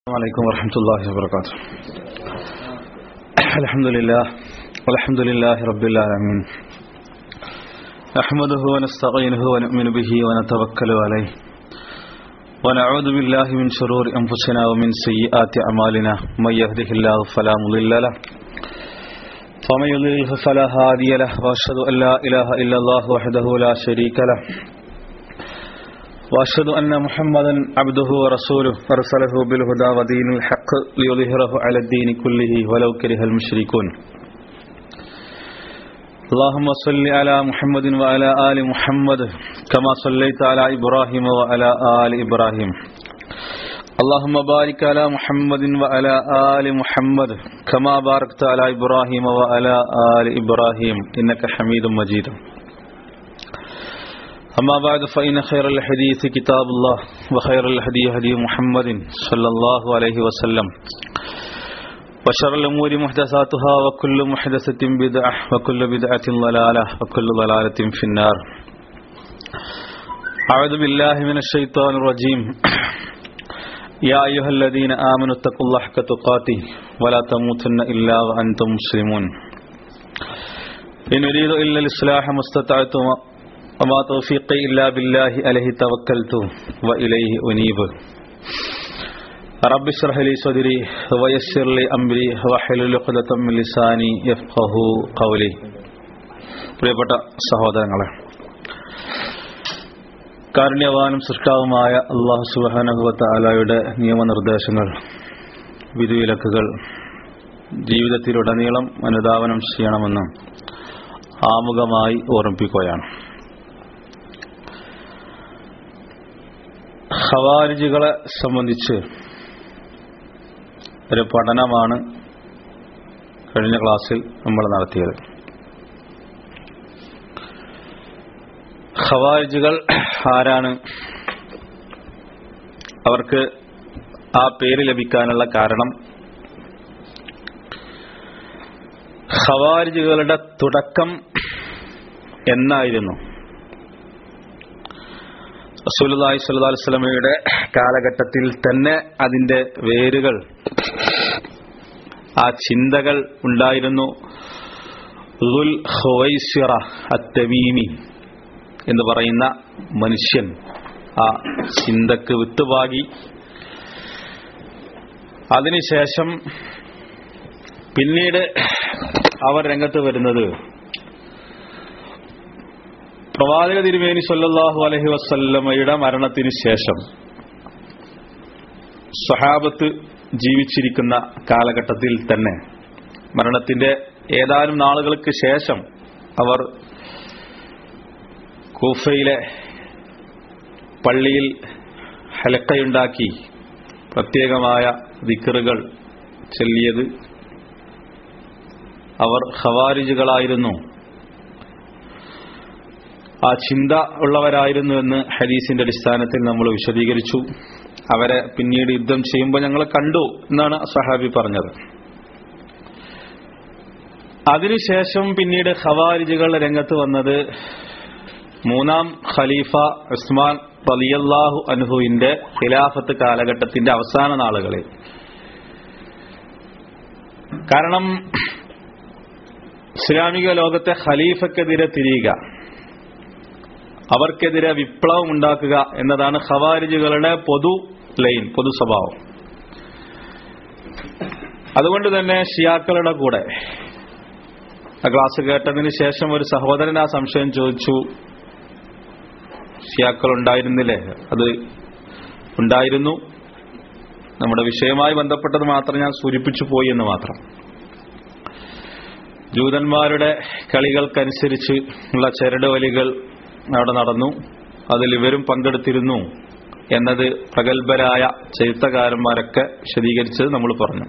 السلام عليكم ورحمة الله وبركاته الحمد لله والحمد لله رب العالمين نحمده ونستعينه ونؤمن به ونتوكل عليه ونعوذ بالله من شرور أنفسنا ومن سيئات أعمالنا من يهده الله فلا مضل له ومن يضلله فلا هادي له وأشهد أن لا إله إلا الله وحده لا شريك له وأشهد أن محمدا عبده ورسوله أرسله بالهدى ودين الحق ليظهره على الدين كله ولو كره المشركون اللهم صل على محمد وعلى آل محمد كما صليت على إبراهيم وعلى آل إبراهيم اللهم بارك على محمد وعلى آل محمد كما باركت على إبراهيم وعلى آل إبراهيم إنك حميد مجيد أما بعد فإن خير الحديث كتاب الله وخير الهدي هدي محمد صلى الله عليه وسلم وشر الأمور محدثاتها وكل محدثة بدعة وكل بدعة ضلالة وكل ضلالة في النار أعوذ بالله من الشيطان الرجيم يا أيها الذين آمنوا اتقوا الله حق تقاته ولا تموتن إلا وأنتم مسلمون إن أريد إلا الإصلاح ما استطعت وما توفيقي إلا بالله عليه توكلت وإليه أنيب رب اشرح لي صدري ويسر لي أمري واحلل عقدة من لساني يفقه قولي പ്രിയപ്പെട്ട സഹോദരങ്ങളെ കാരുണ്യവാനും സൃഷ്ടാവുമായ അള്ളാഹു സുബാനഹുവത്ത ആലായുടെ നിയമനിർദ്ദേശങ്ങൾ വിധിവിലക്കുകൾ ജീവിതത്തിലുടനീളം അനുധാവനം ചെയ്യണമെന്ന് ആമുഖമായി ഓർമ്മിപ്പിക്കുകയാണ് ഖവാരിജുകളെ സംബന്ധിച്ച് ഒരു പഠനമാണ് കഴിഞ്ഞ ക്ലാസ്സിൽ നമ്മൾ നടത്തിയത് ഖവാരിജുകൾ ആരാണ് അവർക്ക് ആ പേര് ലഭിക്കാനുള്ള കാരണം ഖവാരിജുകളുടെ തുടക്കം എന്നായിരുന്നു റസൂലുള്ളാഹി സ്വല്ലല്ലാഹു അലൈഹി വസല്ലമയുടെ കാലഘട്ടത്തിൽ തന്നെ അതിന്റെ വേരുകൾ ആ ചിന്തകൾ ഉണ്ടായിരുന്നു ളുൽ ഖുവൈസിറ അത്തമീമി എന്ന് പറയുന്ന മനുഷ്യൻ ആ ചിന്തക്ക് വിത്തുപാകി അതിനുശേഷം പിന്നീട് അവർ രംഗത്ത് വരുന്നത് പ്രവാചക തിരുമേനി സല്ലല്ലാഹു അലഹി വസല്ലമയുടെ മരണത്തിന് ശേഷം സ്വഹാബത്ത് ജീവിച്ചിരിക്കുന്ന കാലഘട്ടത്തിൽ തന്നെ മരണത്തിന്റെ ഏതാനും നാളുകൾക്ക് ശേഷം അവർ കൂഫയിലെ പള്ളിയിൽ ഹലക്കയുണ്ടാക്കി പ്രത്യേകമായ ദിക്കറുകൾ ചൊല്ലിയത് അവർ ഖവാരിജുകളായിരുന്നു ആ ചിന്ത ഉള്ളവരായിരുന്നു എന്ന് ഹദീസിന്റെ അടിസ്ഥാനത്തിൽ നമ്മൾ വിശദീകരിച്ചു അവരെ പിന്നീട് യുദ്ധം ചെയ്യുമ്പോൾ ഞങ്ങൾ കണ്ടു എന്നാണ് സഹാബി പറഞ്ഞത് അതിനുശേഷം പിന്നീട് ഖവാരിജുകൾ രംഗത്ത് വന്നത് മൂന്നാം ഖലീഫ ഉസ്മാൻ റലിയല്ലാഹു അൻഹുവിന്റെ ഖിലാഫത്ത് കാലഘട്ടത്തിന്റെ അവസാന നാളുകളിൽ കാരണം ഇസ്ലാമിക ലോകത്തെ ഖലീഫക്കെതിരെ തിരിയുക അവർക്കെതിരെ വിപ്ലവം ഉണ്ടാക്കുക എന്നതാണ് ഖവാരിജുകളുടെ പൊതു ലൈൻ പൊതു സ്വഭാവം അതുകൊണ്ട് തന്നെ ഷിയാക്കളുടെ കൂടെ ആ ക്ലാസ് കേട്ടതിന് ശേഷം ഒരു സഹോദരൻ ആ സംശയം ചോദിച്ചു ഷിയാക്കൾ ഉണ്ടായിരുന്നില്ലേ അത് ഉണ്ടായിരുന്നു നമ്മുടെ വിഷയവുമായി ബന്ധപ്പെട്ടത് മാത്രം ഞാൻ സൂചിപ്പിച്ചു പോയി എന്ന് മാത്രം ജൂതന്മാരുടെ കളികൾക്കനുസരിച്ച് ഉള്ള ചരടുവലികൾ അവിടെ നടന്നു അതിൽ ഇവരും പങ്കെടുത്തിരുന്നു എന്നത് പ്രഗത്ഭരായ ചരിത്രകാരന്മാരൊക്കെ വിശദീകരിച്ചത് നമ്മൾ പറഞ്ഞു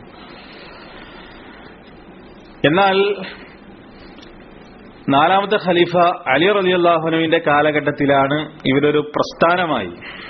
എന്നാൽ നാലാമത്തെ ഖലീഫ അലി റലി അള്ളാഹുനുവിന്റെ കാലഘട്ടത്തിലാണ് ഇവരൊരു പ്രസ്ഥാനമായി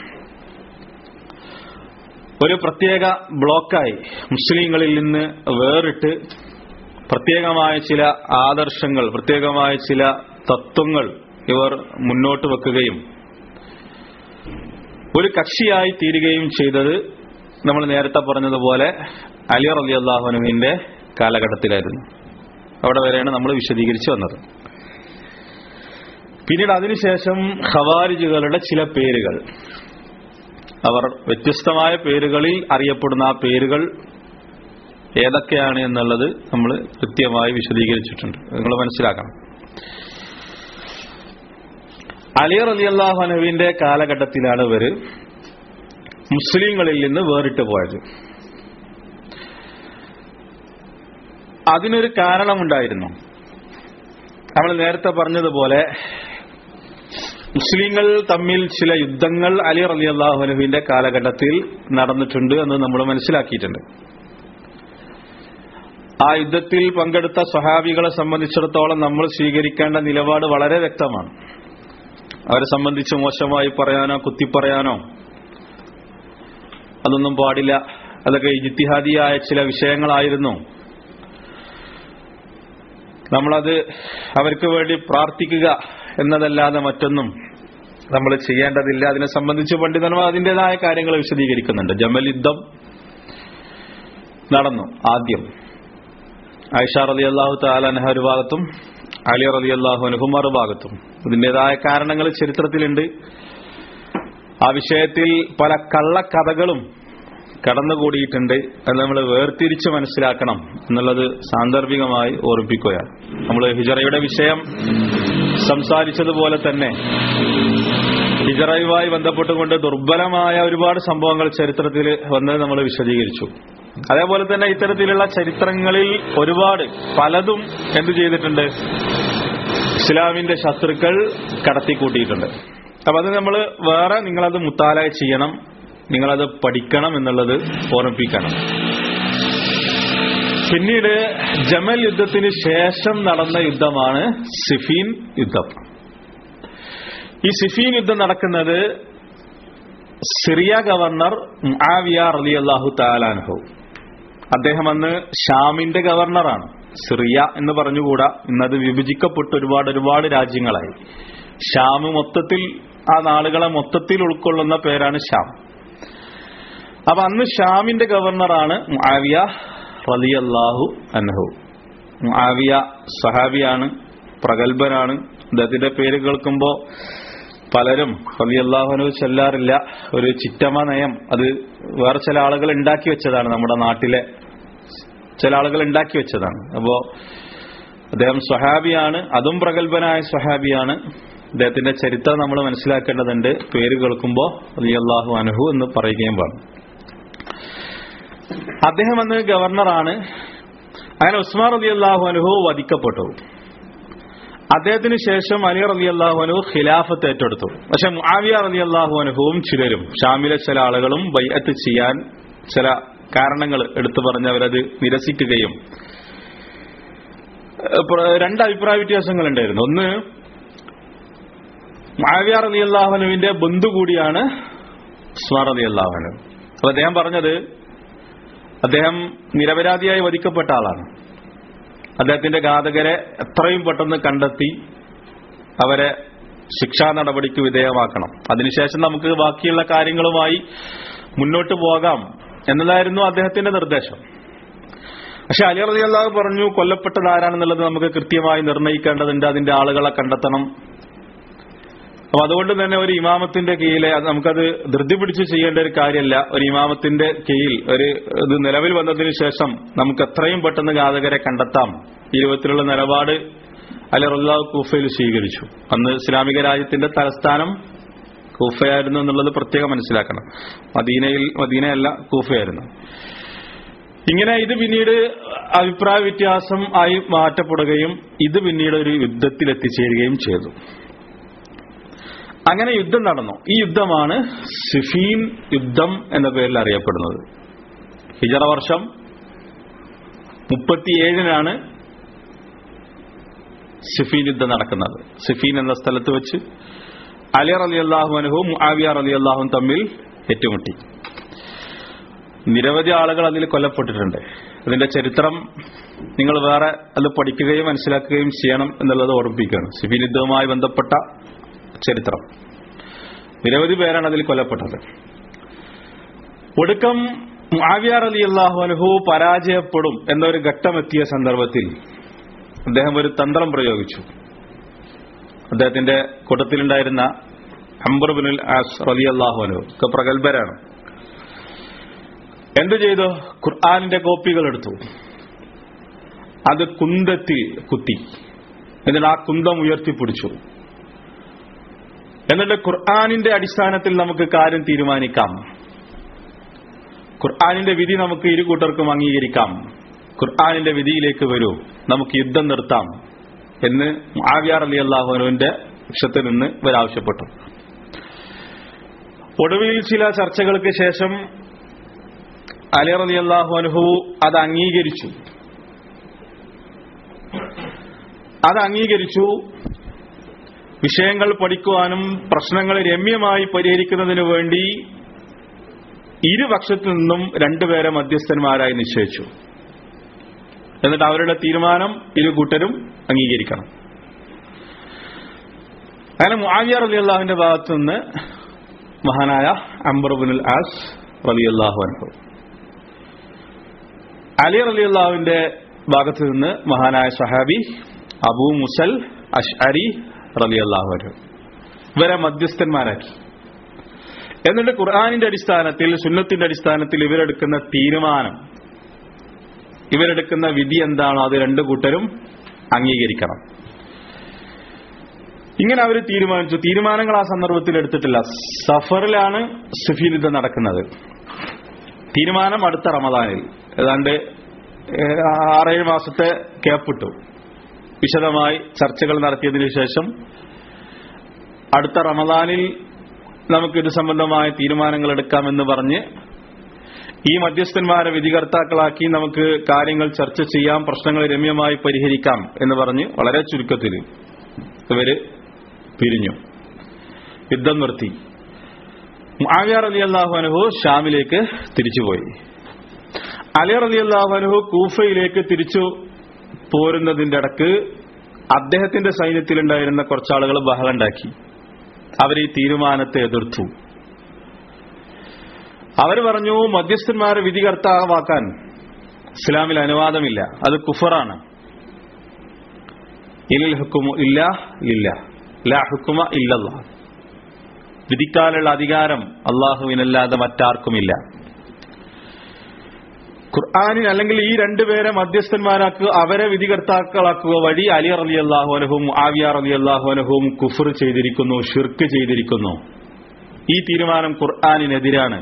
ഒരു പ്രത്യേക ബ്ലോക്കായി മുസ്ലിങ്ങളിൽ നിന്ന് വേറിട്ട് പ്രത്യേകമായ ചില ആദർശങ്ങൾ പ്രത്യേകമായ ചില തത്വങ്ങൾ ഇവർ മുന്നോട്ട് വെക്കുകയും ഒരു കക്ഷിയായി തീരുകയും ചെയ്തത് നമ്മൾ നേരത്തെ പറഞ്ഞതുപോലെ അലി റലി അള്ളാഹുനുവിന്റെ കാലഘട്ടത്തിലായിരുന്നു അവിടെ വരെയാണ് നമ്മൾ വിശദീകരിച്ചു വന്നത് പിന്നീട് അതിനുശേഷം ഖവാരിജുകളുടെ ചില പേരുകൾ അവർ വ്യത്യസ്തമായ പേരുകളിൽ അറിയപ്പെടുന്ന ആ പേരുകൾ ഏതൊക്കെയാണ് എന്നുള്ളത് നമ്മൾ കൃത്യമായി വിശദീകരിച്ചിട്ടുണ്ട് നിങ്ങൾ മനസ്സിലാക്കണം അലി റലി അള്ളാഹുനുവിന്റെ കാലഘട്ടത്തിലാണ് ഇവർ മുസ്ലിങ്ങളിൽ നിന്ന് വേറിട്ട് പോയത് അതിനൊരു കാരണമുണ്ടായിരുന്നു നമ്മൾ നേരത്തെ പറഞ്ഞതുപോലെ മുസ്ലിങ്ങൾ തമ്മിൽ ചില യുദ്ധങ്ങൾ അലി റലി അള്ളാഹുനുവിന്റെ കാലഘട്ടത്തിൽ നടന്നിട്ടുണ്ട് എന്ന് നമ്മൾ മനസ്സിലാക്കിയിട്ടുണ്ട് ആ യുദ്ധത്തിൽ പങ്കെടുത്ത സ്വഹാബികളെ സംബന്ധിച്ചിടത്തോളം നമ്മൾ സ്വീകരിക്കേണ്ട നിലപാട് വളരെ വ്യക്തമാണ് അവരെ സംബന്ധിച്ച് മോശമായി പറയാനോ കുത്തിപ്പറയാനോ അതൊന്നും പാടില്ല അതൊക്കെ ഇജിത്തിഹാദിയായ ചില വിഷയങ്ങളായിരുന്നു നമ്മളത് അവർക്ക് വേണ്ടി പ്രാർത്ഥിക്കുക എന്നതല്ലാതെ മറ്റൊന്നും നമ്മൾ ചെയ്യേണ്ടതില്ല അതിനെ സംബന്ധിച്ച് പണ്ഡിതന്മാർ അതിൻ്റെതായ കാര്യങ്ങൾ വിശദീകരിക്കുന്നുണ്ട് ജമൽ യുദ്ധം നടന്നു ആദ്യം ആയിഷ റലി അള്ളാഹു താലൻഹ ഒരു ഭാഗത്തും അലി റലി അള്ളാഹു അനുഹു മറുഭാഗത്തും ഇതിൻ്റെതായ കാരണങ്ങൾ ചരിത്രത്തിലുണ്ട് ആ വിഷയത്തിൽ പല കള്ളക്കഥകളും കടന്നുകൂടിയിട്ടുണ്ട് അത് നമ്മൾ വേർതിരിച്ച് മനസ്സിലാക്കണം എന്നുള്ളത് സാന്ദർഭികമായി ഓർമ്മിപ്പിക്കുകയാണ് നമ്മൾ ഹിജറയുടെ വിഷയം സംസാരിച്ചതുപോലെ തന്നെ ഹിജറയുമായി ബന്ധപ്പെട്ടുകൊണ്ട് ദുർബലമായ ഒരുപാട് സംഭവങ്ങൾ ചരിത്രത്തിൽ വന്നത് നമ്മൾ വിശദീകരിച്ചു അതേപോലെ തന്നെ ഇത്തരത്തിലുള്ള ചരിത്രങ്ങളിൽ ഒരുപാട് പലതും എന്തു ചെയ്തിട്ടുണ്ട് ഇസ്ലാമിന്റെ ശത്രുക്കൾ കടത്തിക്കൂട്ടിയിട്ടുണ്ട് അപ്പൊ അത് നമ്മൾ വേറെ നിങ്ങളത് മുത്താലായ ചെയ്യണം നിങ്ങളത് പഠിക്കണം എന്നുള്ളത് ഓർമ്മിപ്പിക്കണം പിന്നീട് ജമൽ യുദ്ധത്തിന് ശേഷം നടന്ന യുദ്ധമാണ് സിഫീൻ യുദ്ധം ഈ സിഫീൻ യുദ്ധം നടക്കുന്നത് സിറിയ ഗവർണർ മുആവിയ റലി അള്ളാഹു താലാൻഹു അദ്ദേഹം അന്ന് ഷാമിന്റെ ഗവർണറാണ് സിറിയ എന്ന് പറഞ്ഞുകൂടാ ഇന്നത് വിഭജിക്കപ്പെട്ട് ഒരുപാട് ഒരുപാട് രാജ്യങ്ങളായി ഷാം മൊത്തത്തിൽ ആ നാളുകളെ മൊത്തത്തിൽ ഉൾക്കൊള്ളുന്ന പേരാണ് ഷാം അപ്പൊ അന്ന് ഷാമിന്റെ ഗവർണറാണ് മുആവിയ റലിയല്ലാഹു അൻഹു മുആവിയ സഹാബിയാണ് പ്രഗത്ഭനാണ് അദ്ദേഹത്തിന്റെ പേര് കേൾക്കുമ്പോ പലരും റലിയല്ലാഹുനു ചെല്ലാറില്ല ഒരു ചിറ്റമ നയം അത് വേറെ ചില ആളുകൾ ഉണ്ടാക്കി വെച്ചതാണ് നമ്മുടെ നാട്ടിലെ ചില ആളുകൾ ഉണ്ടാക്കി വെച്ചതാണ് അപ്പോ അദ്ദേഹം സ്വഹാബിയാണ് അതും പ്രഗത്ഭനായ സ്വഹാബിയാണ് അദ്ദേഹത്തിന്റെ ചരിത്രം നമ്മൾ മനസ്സിലാക്കേണ്ടതുണ്ട് പേര് കേൾക്കുമ്പോൾ റലിയല്ലാഹു അനഹു എന്ന് പറയുകയും വേണം അദ്ദേഹം അന്ന് ഗവർണറാണ് അങ്ങനെ ഉസ്മാൻ റലി അള്ളാഹു അനുഹു വധിക്കപ്പെട്ടു അദ്ദേഹത്തിന് ശേഷം അലി റലി അള്ളാഹു അനുഹു ഖിലാഫത്ത് ഏറ്റെടുത്തു പക്ഷെ മുആവിയ റലി അള്ളാഹു അനുഹുവും ചിലരും ഷാമിലെ ചില ആളുകളും ബൈഅത്ത് ചെയ്യാൻ ചില കാരണങ്ങൾ എടുത്തു പറഞ്ഞ് അവരത് നിരസിക്കുകയും രണ്ട് അഭിപ്രായ വ്യത്യാസങ്ങൾ ഉണ്ടായിരുന്നു ഒന്ന് മുആവിയ റലി അള്ളാഹുനുവിന്റെ ബന്ധു കൂടിയാണ് ഉസ്മാൻ റലി അള്ളാഹുനു അപ്പൊ അദ്ദേഹം പറഞ്ഞത് അദ്ദേഹം നിരപരാധിയായി വധിക്കപ്പെട്ട ആളാണ് അദ്ദേഹത്തിന്റെ ഘാതകരെ എത്രയും പെട്ടെന്ന് കണ്ടെത്തി അവരെ ശിക്ഷാ നടപടിക്ക് വിധേയമാക്കണം അതിനുശേഷം നമുക്ക് ബാക്കിയുള്ള കാര്യങ്ങളുമായി മുന്നോട്ട് പോകാം എന്നതായിരുന്നു അദ്ദേഹത്തിന്റെ നിർദ്ദേശം പക്ഷെ അലി റതി അള്ളാഹു പറഞ്ഞു കൊല്ലപ്പെട്ടത് ആരാണെന്നുള്ളത് നമുക്ക് കൃത്യമായി നിർണ്ണയിക്കേണ്ടതുണ്ട് അതിന്റെ ആളുകളെ കണ്ടെത്തണം അപ്പൊ അതുകൊണ്ട് തന്നെ ഒരു ഇമാമത്തിന്റെ കീഴിലെ അത് നമുക്കത് ധൃതി പിടിച്ച് ചെയ്യേണ്ട ഒരു കാര്യമല്ല ഒരു ഇമാമത്തിന്റെ കീഴിൽ ഒരു ഇത് നിലവിൽ വന്നതിന് ശേഷം നമുക്ക് എത്രയും പെട്ടെന്ന് ഘാതകരെ കണ്ടെത്താം ഈ രൂപത്തിലുള്ള നിലപാട് അലി റല്ലാഹു കൂഫയിൽ സ്വീകരിച്ചു അന്ന് ഇസ്ലാമിക രാജ്യത്തിന്റെ തലസ്ഥാനം കൂഫയായിരുന്നു എന്നുള്ളത് പ്രത്യേകം മനസ്സിലാക്കണം മദീനയിൽ മദീനയല്ല കൂഫയായിരുന്നു ഇങ്ങനെ ഇത് പിന്നീട് അഭിപ്രായ വ്യത്യാസം ആയി മാറ്റപ്പെടുകയും ഇത് പിന്നീട് ഒരു യുദ്ധത്തിൽ എത്തിച്ചേരുകയും ചെയ്തു അങ്ങനെ യുദ്ധം നടന്നു ഈ യുദ്ധമാണ് സിഫീൻ യുദ്ധം എന്ന പേരിൽ അറിയപ്പെടുന്നത് ഹിജറ വർഷം മുപ്പത്തിയേഴിനാണ് സിഫീൻ യുദ്ധം നടക്കുന്നത് സിഫീൻ എന്ന സ്ഥലത്ത് വെച്ച് അലി അലി അള്ളാഹു അനുഹവും ആവിയ അലി അള്ളാഹും തമ്മിൽ ഏറ്റുമുട്ടി നിരവധി ആളുകൾ അതിൽ കൊല്ലപ്പെട്ടിട്ടുണ്ട് അതിന്റെ ചരിത്രം നിങ്ങൾ വേറെ അത് പഠിക്കുകയും മനസ്സിലാക്കുകയും ചെയ്യണം എന്നുള്ളത് ഓർമ്മിപ്പിക്കുകയാണ് സിഫീൻ യുദ്ധവുമായി ബന്ധപ്പെട്ട ചരിത്രം നിരവധി പേരാണ് അതിൽ കൊല്ലപ്പെട്ടത് ഒടുക്കം മുആവിയാർ അലി അള്ളാഹു അനുഹു പരാജയപ്പെടും എന്നൊരു ഘട്ടമെത്തിയ സന്ദർഭത്തിൽ അദ്ദേഹം ഒരു തന്ത്രം പ്രയോഗിച്ചു അദ്ദേഹത്തിന്റെ കൂട്ടത്തിലുണ്ടായിരുന്ന അംബർബിനുൽ ആസ് റലി അള്ളാഹു അനുഹു ഒക്കെ പ്രഗത്ഭരാണ് എന്തു ചെയ്തു ഖുർആാനിന്റെ കോപ്പികൾ എടുത്തു അത് കുന്തത്തിൽ കുത്തി എന്നിട്ട് ആ കുന്തം ഉയർത്തിപ്പിടിച്ചു എന്നിട്ട് ഖുർആാനിന്റെ അടിസ്ഥാനത്തിൽ നമുക്ക് കാര്യം തീരുമാനിക്കാം ഖുർആാനിന്റെ വിധി നമുക്ക് ഇരു കൂട്ടർക്കും അംഗീകരിക്കാം ഖുർആാനിന്റെ വിധിയിലേക്ക് വരൂ നമുക്ക് യുദ്ധം നിർത്താം എന്ന് ആവ്യാർ അലി അള്ളാഹുനുവിന്റെ പക്ഷത്തിൽ നിന്ന് ഇവരാവശ്യപ്പെട്ടു ഒടുവിൽ ചില ചർച്ചകൾക്ക് ശേഷം അലി അലി അള്ളാഹു അനുഹു അത് അംഗീകരിച്ചു അത് അംഗീകരിച്ചു വിഷയങ്ങൾ പഠിക്കുവാനും പ്രശ്നങ്ങൾ രമ്യമായി പരിഹരിക്കുന്നതിനു വേണ്ടി ഇരുപക്ഷത്തു നിന്നും രണ്ടുപേരെ മധ്യസ്ഥന്മാരായി നിശ്ചയിച്ചു എന്നിട്ട് അവരുടെ തീരുമാനം ഇരു കൂട്ടരും അംഗീകരിക്കണം അങ്ങനെ മുആവിയ റലി അള്ളാഹുവിന്റെ ഭാഗത്തു നിന്ന് മഹാനായ അംബർബുൽ ആസ് റലി അള്ളാഹു അനുഭവ അലി റലി അള്ളാഹുവിന്റെ ഭാഗത്തു നിന്ന് മഹാനായ സഹാബി അബൂ മുസൽ അഷ്അരി റലി അള്ളാഹു അനുഭവ ഇവരെ മധ്യസ്ഥന്മാരാക്കി എന്നിട്ട് ഖുർആാനിന്റെ അടിസ്ഥാനത്തിൽ സുന്നത്തിന്റെ അടിസ്ഥാനത്തിൽ ഇവരെടുക്കുന്ന തീരുമാനം ഇവരെടുക്കുന്ന വിധി എന്താണോ അത് രണ്ടു കൂട്ടരും അംഗീകരിക്കണം ഇങ്ങനെ അവർ തീരുമാനിച്ചു തീരുമാനങ്ങൾ ആ സന്ദർഭത്തിൽ എടുത്തിട്ടില്ല സഫറിലാണ് സുഫീൻ യുദ്ധം നടക്കുന്നത് തീരുമാനം അടുത്ത റമദാനിൽ ഏതാണ്ട് ആറേഴ് മാസത്തെ ക്യാപ്പിട്ടു വിശദമായി ചർച്ചകൾ നടത്തിയതിനു ശേഷം അടുത്ത റമദാനിൽ നമുക്ക് ഇത് സംബന്ധമായ തീരുമാനങ്ങൾ എടുക്കാമെന്ന് പറഞ്ഞ് ഈ മധ്യസ്ഥന്മാരെ വിധികർത്താക്കളാക്കി നമുക്ക് കാര്യങ്ങൾ ചർച്ച ചെയ്യാം പ്രശ്നങ്ങൾ രമ്യമായി പരിഹരിക്കാം എന്ന് പറഞ്ഞ് വളരെ ചുരുക്കത്തിൽ ഇവര് പിരിഞ്ഞു യുദ്ധം നിർത്തി ആവിയാർ അലി അള്ളാഹു അനുഹു ഷാമിലേക്ക് തിരിച്ചുപോയി അലി അലി അള്ളാഹു അനുഹു കൂഫയിലേക്ക് തിരിച്ചു പോരുന്നതിന്റെ ഇടക്ക് അദ്ദേഹത്തിന്റെ സൈന്യത്തിലുണ്ടായിരുന്ന കുറച്ചാളുകൾ ബഹളുണ്ടാക്കി അവർ ഈ തീരുമാനത്തെ എതിർത്തു അവർ പറഞ്ഞു മധ്യസ്ഥന്മാരെ വിധികർത്താവാക്കാൻ ഇസ്ലാമിൽ അനുവാദമില്ല അത് കുഫറാണ് ഇലിൽ ഹുക്കുമു ഇല്ല ഇല്ല ലാ ഹുക്കുമ ഇല്ലല്ല വിധിക്കാനുള്ള അധികാരം അള്ളാഹുവിനല്ലാതെ മറ്റാർക്കുമില്ല ഖുർആാനിൽ അല്ലെങ്കിൽ ഈ രണ്ടുപേരെ മധ്യസ്ഥന്മാരാക്കുക അവരെ വിധികർത്താക്കളാക്കുക വഴി അലി അലി അള്ളാഹുനഹും ആവിയാർ അലി അള്ളാഹുനഹും കുഫർ ചെയ്തിരിക്കുന്നു ഷിർക്ക് ചെയ്തിരിക്കുന്നു ഈ തീരുമാനം ഖുർആാനിനെതിരാണ്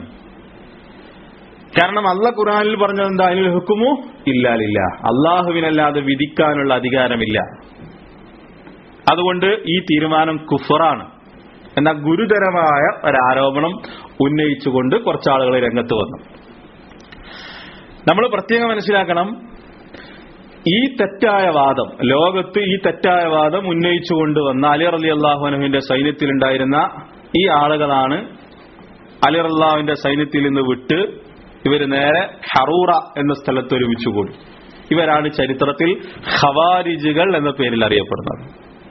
കാരണം അല്ല ഖുർആാനിൽ പറഞ്ഞത് എന്താ അതിൽ ഹുക്കുമോ ഇല്ലാലില്ല അള്ളാഹുവിനല്ലാതെ വിധിക്കാനുള്ള അധികാരമില്ല അതുകൊണ്ട് ഈ തീരുമാനം കുഫറാണ് എന്ന ഗുരുതരമായ ഒരാരോപണം ഉന്നയിച്ചുകൊണ്ട് കുറച്ചാളുകൾ രംഗത്ത് വന്നു നമ്മൾ പ്രത്യേകം മനസ്സിലാക്കണം ഈ തെറ്റായ വാദം ലോകത്ത് ഈ തെറ്റായ വാദം ഉന്നയിച്ചുകൊണ്ട് വന്ന അലി അലി അള്ളാഹുനുവിന്റെ സൈന്യത്തിലുണ്ടായിരുന്ന ഈ ആളുകളാണ് അലി അള്ളാഹുവിന്റെ സൈന്യത്തിൽ നിന്ന് വിട്ട് ഇവർ നേരെ ഹറൂറ എന്ന സ്ഥലത്ത് ഒരുമിച്ചുകൂടി ഇവരാണ് ചരിത്രത്തിൽ ഖവാരിജുകൾ എന്ന പേരിൽ അറിയപ്പെടുന്നത്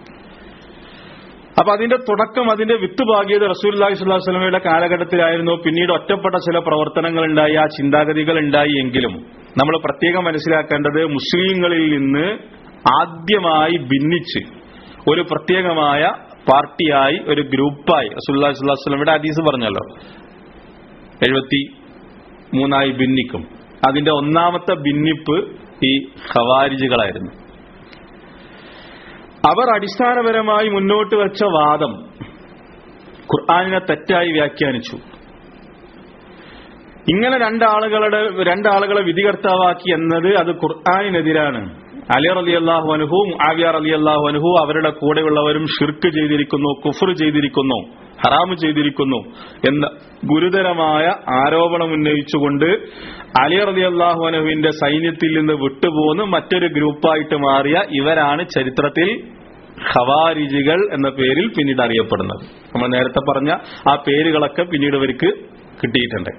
അപ്പൊ അതിന്റെ തുടക്കം അതിന്റെ വിത്ത് പാകിയത് റസൂൽ സ്വല്ലാഹു സ്വലമയുടെ കാലഘട്ടത്തിലായിരുന്നു പിന്നീട് ഒറ്റപ്പെട്ട ചില പ്രവർത്തനങ്ങൾ ഉണ്ടായി ആ ചിന്താഗതികൾ ഉണ്ടായി എങ്കിലും നമ്മൾ പ്രത്യേകം മനസ്സിലാക്കേണ്ടത് മുസ്ലിങ്ങളിൽ നിന്ന് ആദ്യമായി ഭിന്നിച്ച് ഒരു പ്രത്യേകമായ പാർട്ടിയായി ഒരു ഗ്രൂപ്പായി റസൂല്ലാ സ്വല്ലാഹു സ്വലമയുടെ ഹദീസ് പറഞ്ഞല്ലോ എഴുപത്തി മൂന്നായി ഭിന്നിക്കും അതിന്റെ ഒന്നാമത്തെ ഭിന്നിപ്പ് ഈ ഖവാരിജുകളായിരുന്നു അവർ അടിസ്ഥാനപരമായി മുന്നോട്ട് വെച്ച വാദം ഖുർആാനിനെ തെറ്റായി വ്യാഖ്യാനിച്ചു ഇങ്ങനെ രണ്ടാളുകളുടെ രണ്ടാളുകളെ വിധികർത്താവാക്കി എന്നത് അത് ഖുർആാനിനെതിരാണ് അലി അലി അള്ളാഹു അനുഹും ആവിയാർ അലി അള്ളാഹു അനുഹു അവരുടെ കൂടെയുള്ളവരും ഷിർക്ക് ചെയ്തിരിക്കുന്നു കുഫർ ചെയ്തിരിക്കുന്നു ഹറാമ് ചെയ്തിരിക്കുന്നു എന്ന ഗുരുതരമായ ആരോപണം ഉന്നയിച്ചുകൊണ്ട് അലി അലി അള്ളാഹു അനുഹുവിന്റെ സൈന്യത്തിൽ നിന്ന് വിട്ടുപോന്ന് മറ്റൊരു ഗ്രൂപ്പായിട്ട് മാറിയ ഇവരാണ് ചരിത്രത്തിൽ ഖവാരിജികൾ എന്ന പേരിൽ പിന്നീട് അറിയപ്പെടുന്നത് നമ്മൾ നേരത്തെ പറഞ്ഞ ആ പേരുകളൊക്കെ പിന്നീട് ഇവർക്ക് കിട്ടിയിട്ടുണ്ട്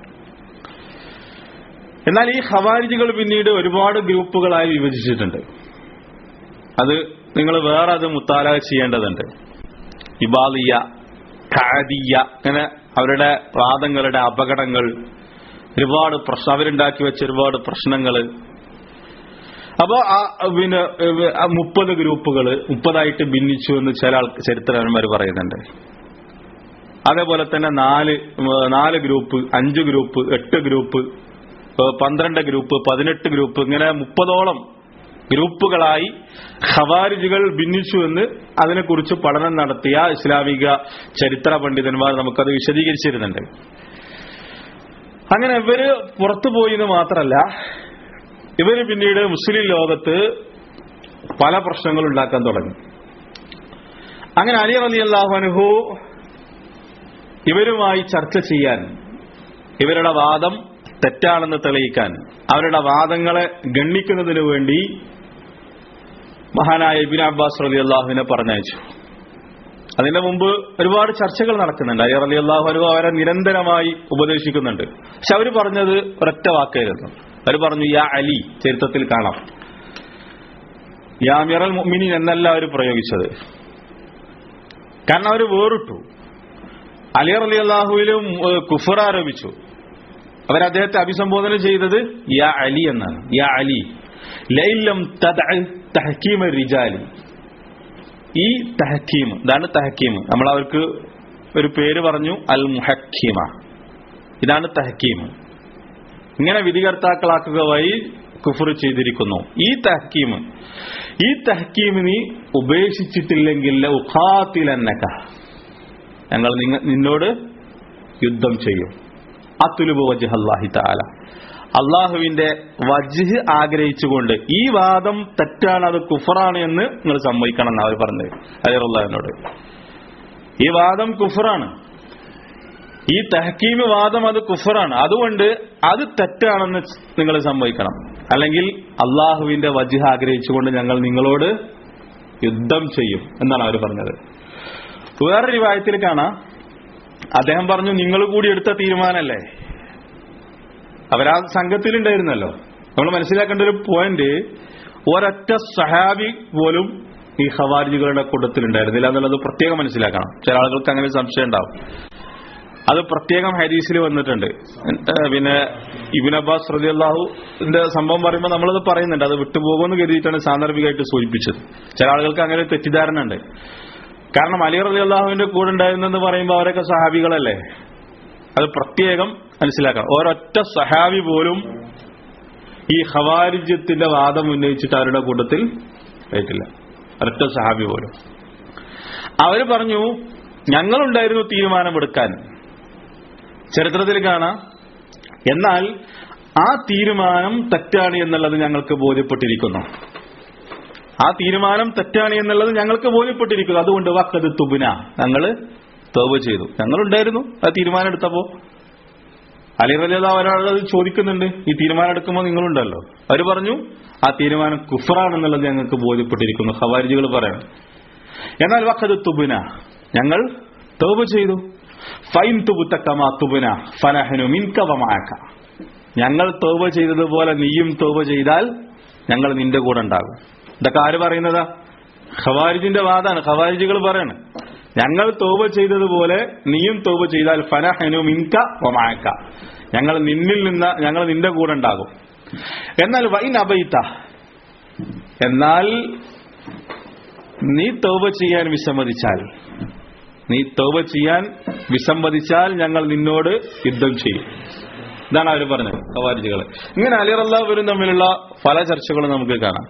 എന്നാൽ ഈ ഖവാരിജികൾ പിന്നീട് ഒരുപാട് ഗ്രൂപ്പുകളായി വിഭജിച്ചിട്ടുണ്ട് അത് നിങ്ങൾ വേറെ അത് മുത്താല ചെയ്യേണ്ടതുണ്ട് ഇബാലിയ ഖാദിയ അങ്ങനെ അവരുടെ വാദങ്ങളുടെ അപകടങ്ങൾ ഒരുപാട് പ്രശ്നം അവരുണ്ടാക്കി വെച്ച ഒരുപാട് പ്രശ്നങ്ങള് അപ്പോ ആ പിന്നെ മുപ്പത് ഗ്രൂപ്പുകൾ മുപ്പതായിട്ട് ഭിന്നിച്ചു എന്ന് ചില ആൾ ചരിത്രകാരന്മാർ പറയുന്നുണ്ട് അതേപോലെ തന്നെ നാല് ഉം, നാല് ഗ്രൂപ്പ് അഞ്ച് ഗ്രൂപ്പ് എട്ട് ഗ്രൂപ്പ് ഏഹ് പന്ത്രണ്ട് ഗ്രൂപ്പ് പതിനെട്ട് ഗ്രൂപ്പ് ഇങ്ങനെ മുപ്പതോളം ഗ്രൂപ്പുകളായി ഖവാരിജുകൾ ഭിന്നിച്ചു എന്ന് അതിനെക്കുറിച്ച് പഠനം നടത്തിയ ഇസ്ലാമിക ചരിത്ര പണ്ഡിതന്മാർ നമുക്കത് വിശദീകരിച്ചിരുന്നുണ്ട് അങ്ങനെ ഇവര് പുറത്തു പോയി എന്ന് മാത്രമല്ല ഇവര് പിന്നീട് മുസ്ലിം ലോകത്ത് പല പ്രശ്നങ്ങൾ ഉണ്ടാക്കാൻ തുടങ്ങി അങ്ങനെ അലി അലി അള്ളാഹു ഇവരുമായി ചർച്ച ചെയ്യാൻ ഇവരുടെ വാദം തെറ്റാണെന്ന് തെളിയിക്കാൻ അവരുടെ വാദങ്ങളെ ഗണ്ണിക്കുന്നതിനു വേണ്ടി മഹാനായ ഇബിൻ അബ്ബാസ് റലി അള്ളാഹുവിനെ പറഞ്ഞയച്ചു അതിന്റെ മുമ്പ് ഒരുപാട് ചർച്ചകൾ നടക്കുന്നുണ്ട് അയ്യർ അലി അള്ളാഹു അനു അവരെ നിരന്തരമായി ഉപദേശിക്കുന്നുണ്ട് പക്ഷെ അവർ പറഞ്ഞത് ഒരൊറ്റ വാക്കായിരുന്നു അവർ പറഞ്ഞു യാ അലി ചരിത്രത്തിൽ കാണാം യാ മിറൽ മുഅ്മിനീൻ എന്നല്ല അവർ പ്രയോഗിച്ചത് കാരണം അവർ വേറിട്ടു അലി അലി അള്ളാഹുവിലും കുഫർ ആരോപിച്ചു അവർ അദ്ദേഹത്തെ അഭിസംബോധന ചെയ്തത് യാ അലി എന്നാണ് യാ അലി ലൈലം തഹക്കീമ റിജാലി ഈ തഹക്കീം ഇതാണ് തഹക്കീം നമ്മൾ അവർക്ക് ഒരു പേര് പറഞ്ഞു അൽ മുഹക്കീമ ഇതാണ് തഹക്കീം ഇങ്ങനെ വിധികർത്താക്കളാക്കുക വഴി കുഫർ ചെയ്തിരിക്കുന്നു ഈ തഹക്കീം ഈ തഹക്കീം നീ ഉപേക്ഷിച്ചിട്ടില്ലെങ്കിൽ ഉഖാത്തിലന്നക ഞങ്ങൾ നിങ്ങ- നിന്നോട് യുദ്ധം ചെയ്യും അത്തുലുബ് വജഹ് അള്ളാഹി താല അള്ളാഹുവിന്റെ വജ്ഹ് ആഗ്രഹിച്ചുകൊണ്ട് ഈ വാദം തെറ്റാണ് അത് കുഫറാണ് എന്ന് നിങ്ങൾ സമ്മതിക്കണം എന്നാണ് അവർ പറഞ്ഞത് അയ്യറുള്ളതിനോട് ഈ വാദം കുഫറാണ് ഈ തഹക്കീമ് വാദം അത് കുഫറാണ് അതുകൊണ്ട് അത് തെറ്റാണെന്ന് നിങ്ങൾ സമ്മതിക്കണം അല്ലെങ്കിൽ അള്ളാഹുവിന്റെ വജ്ഹ് ആഗ്രഹിച്ചുകൊണ്ട് ഞങ്ങൾ നിങ്ങളോട് യുദ്ധം ചെയ്യും എന്നാണ് അവർ പറഞ്ഞത് വേറൊരു വായത്തിൽ കാണാം അദ്ദേഹം പറഞ്ഞു നിങ്ങൾ കൂടി എടുത്ത തീരുമാനമല്ലേ അവരാ സംഘത്തിലുണ്ടായിരുന്നല്ലോ നമ്മൾ മനസ്സിലാക്കേണ്ട ഒരു പോയിന്റ് ഒരൊറ്റ സഹാബി പോലും ഈ ഖവാരിജുകളുടെ കൂട്ടത്തിലുണ്ടായിരുന്നില്ല എന്നുള്ളത് പ്രത്യേകം മനസ്സിലാക്കണം ചില ആളുകൾക്ക് അങ്ങനെ ഒരു സംശയം ഉണ്ടാവും അത് പ്രത്യേകം ഹരീസിൽ വന്നിട്ടുണ്ട് ഏഹ് പിന്നെ ഇബിൻ അബ്ബാസ് റതി അള്ളാഹുന്റെ സംഭവം പറയുമ്പോൾ നമ്മളത് പറയുന്നുണ്ട് അത് വിട്ടുപോകുമെന്ന് കരുതിയിട്ടാണ് സാന്ദർഭികമായിട്ട് സൂചിപ്പിച്ചത് ചില ആളുകൾക്ക് അങ്ങനെ ഒരു തെറ്റിദ്ധാരണ ഉണ്ട് കാരണം അലി റലി അള്ളാഹുവിന്റെ കൂടെ ഉണ്ടായിരുന്നെന്ന് പറയുമ്പോൾ അവരൊക്കെ സഹാബികളല്ലേ അത് പ്രത്യേകം മനസ്സിലാക്കണം ഒരൊറ്റ സഹാബി പോലും ഈ ഖവാരിജ്യത്തിന്റെ വാദം ഉന്നയിച്ചിട്ട് അവരുടെ കൂട്ടത്തിൽ ആയിട്ടില്ല ഒരൊറ്റ സഹാബി പോലും അവര് പറഞ്ഞു ഞങ്ങളുണ്ടായിരുന്നു തീരുമാനമെടുക്കാൻ ചരിത്രത്തിൽ കാണാം എന്നാൽ ആ തീരുമാനം തെറ്റാണ് എന്നുള്ളത് ഞങ്ങൾക്ക് ബോധ്യപ്പെട്ടിരിക്കുന്നു ആ തീരുമാനം തെറ്റാണ് എന്നുള്ളത് ഞങ്ങൾക്ക് ബോധ്യപ്പെട്ടിരിക്കുന്നു അതുകൊണ്ട് വക്കത് തുബുന ഞങ്ങൾ തേവ് ചെയ്തു ഞങ്ങളുണ്ടായിരുന്നു ആ തീരുമാനം എടുത്തപ്പോ അലി റലിയത ഒരാളത് ചോദിക്കുന്നുണ്ട് ഈ തീരുമാനം എടുക്കുമ്പോൾ നിങ്ങളുണ്ടല്ലോ അവർ പറഞ്ഞു ആ തീരുമാനം കുഫറാണെന്നുള്ളത് ഞങ്ങൾക്ക് ബോധ്യപ്പെട്ടിരിക്കുന്നു ഖവാരിജികൾ പറയണം എന്നാൽ വക്കത് തുബുന ഞങ്ങൾ തേവ് ചെയ്തു ഫൈൻ തുബുത്തക്കമാ തുബുന ഫനഹനു മിൻകവമാക്ക ഞങ്ങൾ തോപ ചെയ്തതുപോലെ നീയും തോപ ചെയ്താൽ ഞങ്ങൾ നിന്റെ കൂടെ ഉണ്ടാകും ഇതൊക്കെ ആര് പറയുന്നതാ ഖവാരിജിന്റെ വാദാണ് ഖവാരിജികൾ പറയാണ് ഞങ്ങൾ തോപ ചെയ്തതുപോലെ നീയും തോപ ചെയ്താൽ ഫനഹനു മിൻക വമാക്ക ഞങ്ങൾ നിന്നിൽ നിന്ന് ഞങ്ങൾ നിന്റെ കൂടെ ഉണ്ടാകും എന്നാൽ വൈൻ അബൈത്ത എന്നാൽ നീ തോപ ചെയ്യാൻ വിസമ്മതിച്ചാൽ നീ തോപ ചെയ്യാൻ വിസമ്മതിച്ചാൽ ഞങ്ങൾ നിന്നോട് യുദ്ധം ചെയ്യും ഇതാണ് അവർ പറഞ്ഞത് ഖവാരിജികൾ ഇങ്ങനെ അലി അള്ളാഹുവരും തമ്മിലുള്ള പല ചർച്ചകളും നമുക്ക് കാണാം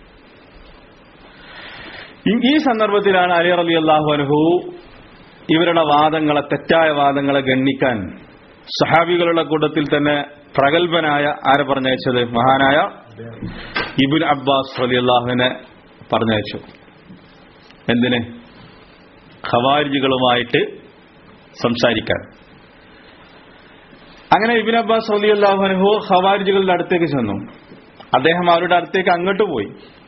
ഈ- ഈ സന്ദർഭത്തിലാണ് അലി അലി അള്ളാഹു അനുഹു ഇവരുടെ വാദങ്ങളെ തെറ്റായ വാദങ്ങളെ ഗണ്ണിക്കാൻ സഹാബികളുടെ കൂട്ടത്തിൽ തന്നെ പ്രഗത്ഭനായ ആരെ പറഞ്ഞയച്ചത് മഹാനായ ഇബുൻ അബ്ബാസ് അലി അള്ളാഹുവിനെ പറഞ്ഞയച്ചു എന്തിന് ഖവാരിജികളുമായിട്ട് സംസാരിക്കാൻ അങ്ങനെ ഇബിൻ അബ്ബാസ് അലി അള്ളാഹുനഹു ഖവാരിജികളുടെ അടുത്തേക്ക് ചെന്നു അദ്ദേഹം അവരുടെ അടുത്തേക്ക് അങ്ങോട്ട് പോയി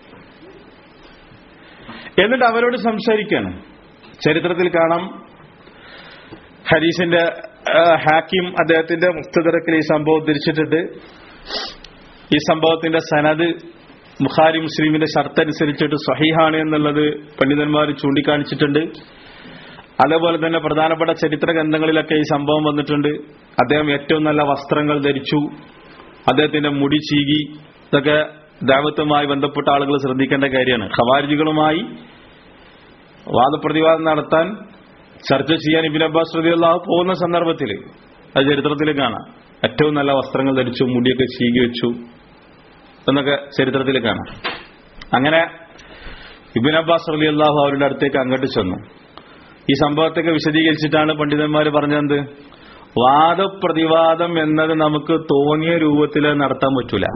എന്നിട്ട് അവരോട് സംസാരിക്കാണ് ചരിത്രത്തിൽ കാണാം ഹരീസിന്റെ ആ, ഹാക്കിം അദ്ദേഹത്തിന്റെ മുക്തദറക്കിൽ ഈ സംഭവം ഉദ്ധരിച്ചിട്ടുണ്ട് ഈ സംഭവത്തിന്റെ സനത് ബുഖാരി മുസ്ലിമിന്റെ ഷർത്ത് അനുസരിച്ചിട്ട് സഹീഹാണ് എന്നുള്ളത് പണ്ഡിതന്മാർ ചൂണ്ടിക്കാണിച്ചിട്ടുണ്ട് അതേപോലെ തന്നെ പ്രധാനപ്പെട്ട ചരിത്ര ഗ്രന്ഥങ്ങളിലൊക്കെ ഈ സംഭവം വന്നിട്ടുണ്ട് അദ്ദേഹം ഏറ്റവും നല്ല വസ്ത്രങ്ങൾ ധരിച്ചു അദ്ദേഹത്തിന്റെ മുടി ചീകി ഇതൊക്കെ ദാവത്വമായി ബന്ധപ്പെട്ട ആളുകൾ ശ്രദ്ധിക്കേണ്ട കാര്യമാണ് ഖവാരിജികളുമായി വാദപ്രതിവാദം നടത്താൻ ചർച്ച ചെയ്യാൻ ഇബിൻ അബ്ബാസ് റതി അള്ളാഹു പോകുന്ന സന്ദർഭത്തിൽ അത് ചരിത്രത്തിൽ കാണാം ഏറ്റവും നല്ല വസ്ത്രങ്ങൾ ധരിച്ചു മുടിയൊക്കെ ചീകി വെച്ചു എന്നൊക്കെ ചരിത്രത്തിൽ കാണാം അങ്ങനെ ഇബിൻ അബ്ബാസ് റലി അള്ളാഹു അവരുടെ അടുത്തേക്ക് അങ്ങോട്ട് ചെന്നു ഈ സംഭവത്തൊക്കെ വിശദീകരിച്ചിട്ടാണ് പണ്ഡിതന്മാർ പറഞ്ഞത് വാദപ്രതിവാദം എന്നത് നമുക്ക് തോന്നിയ രൂപത്തിൽ നടത്താൻ പറ്റൂല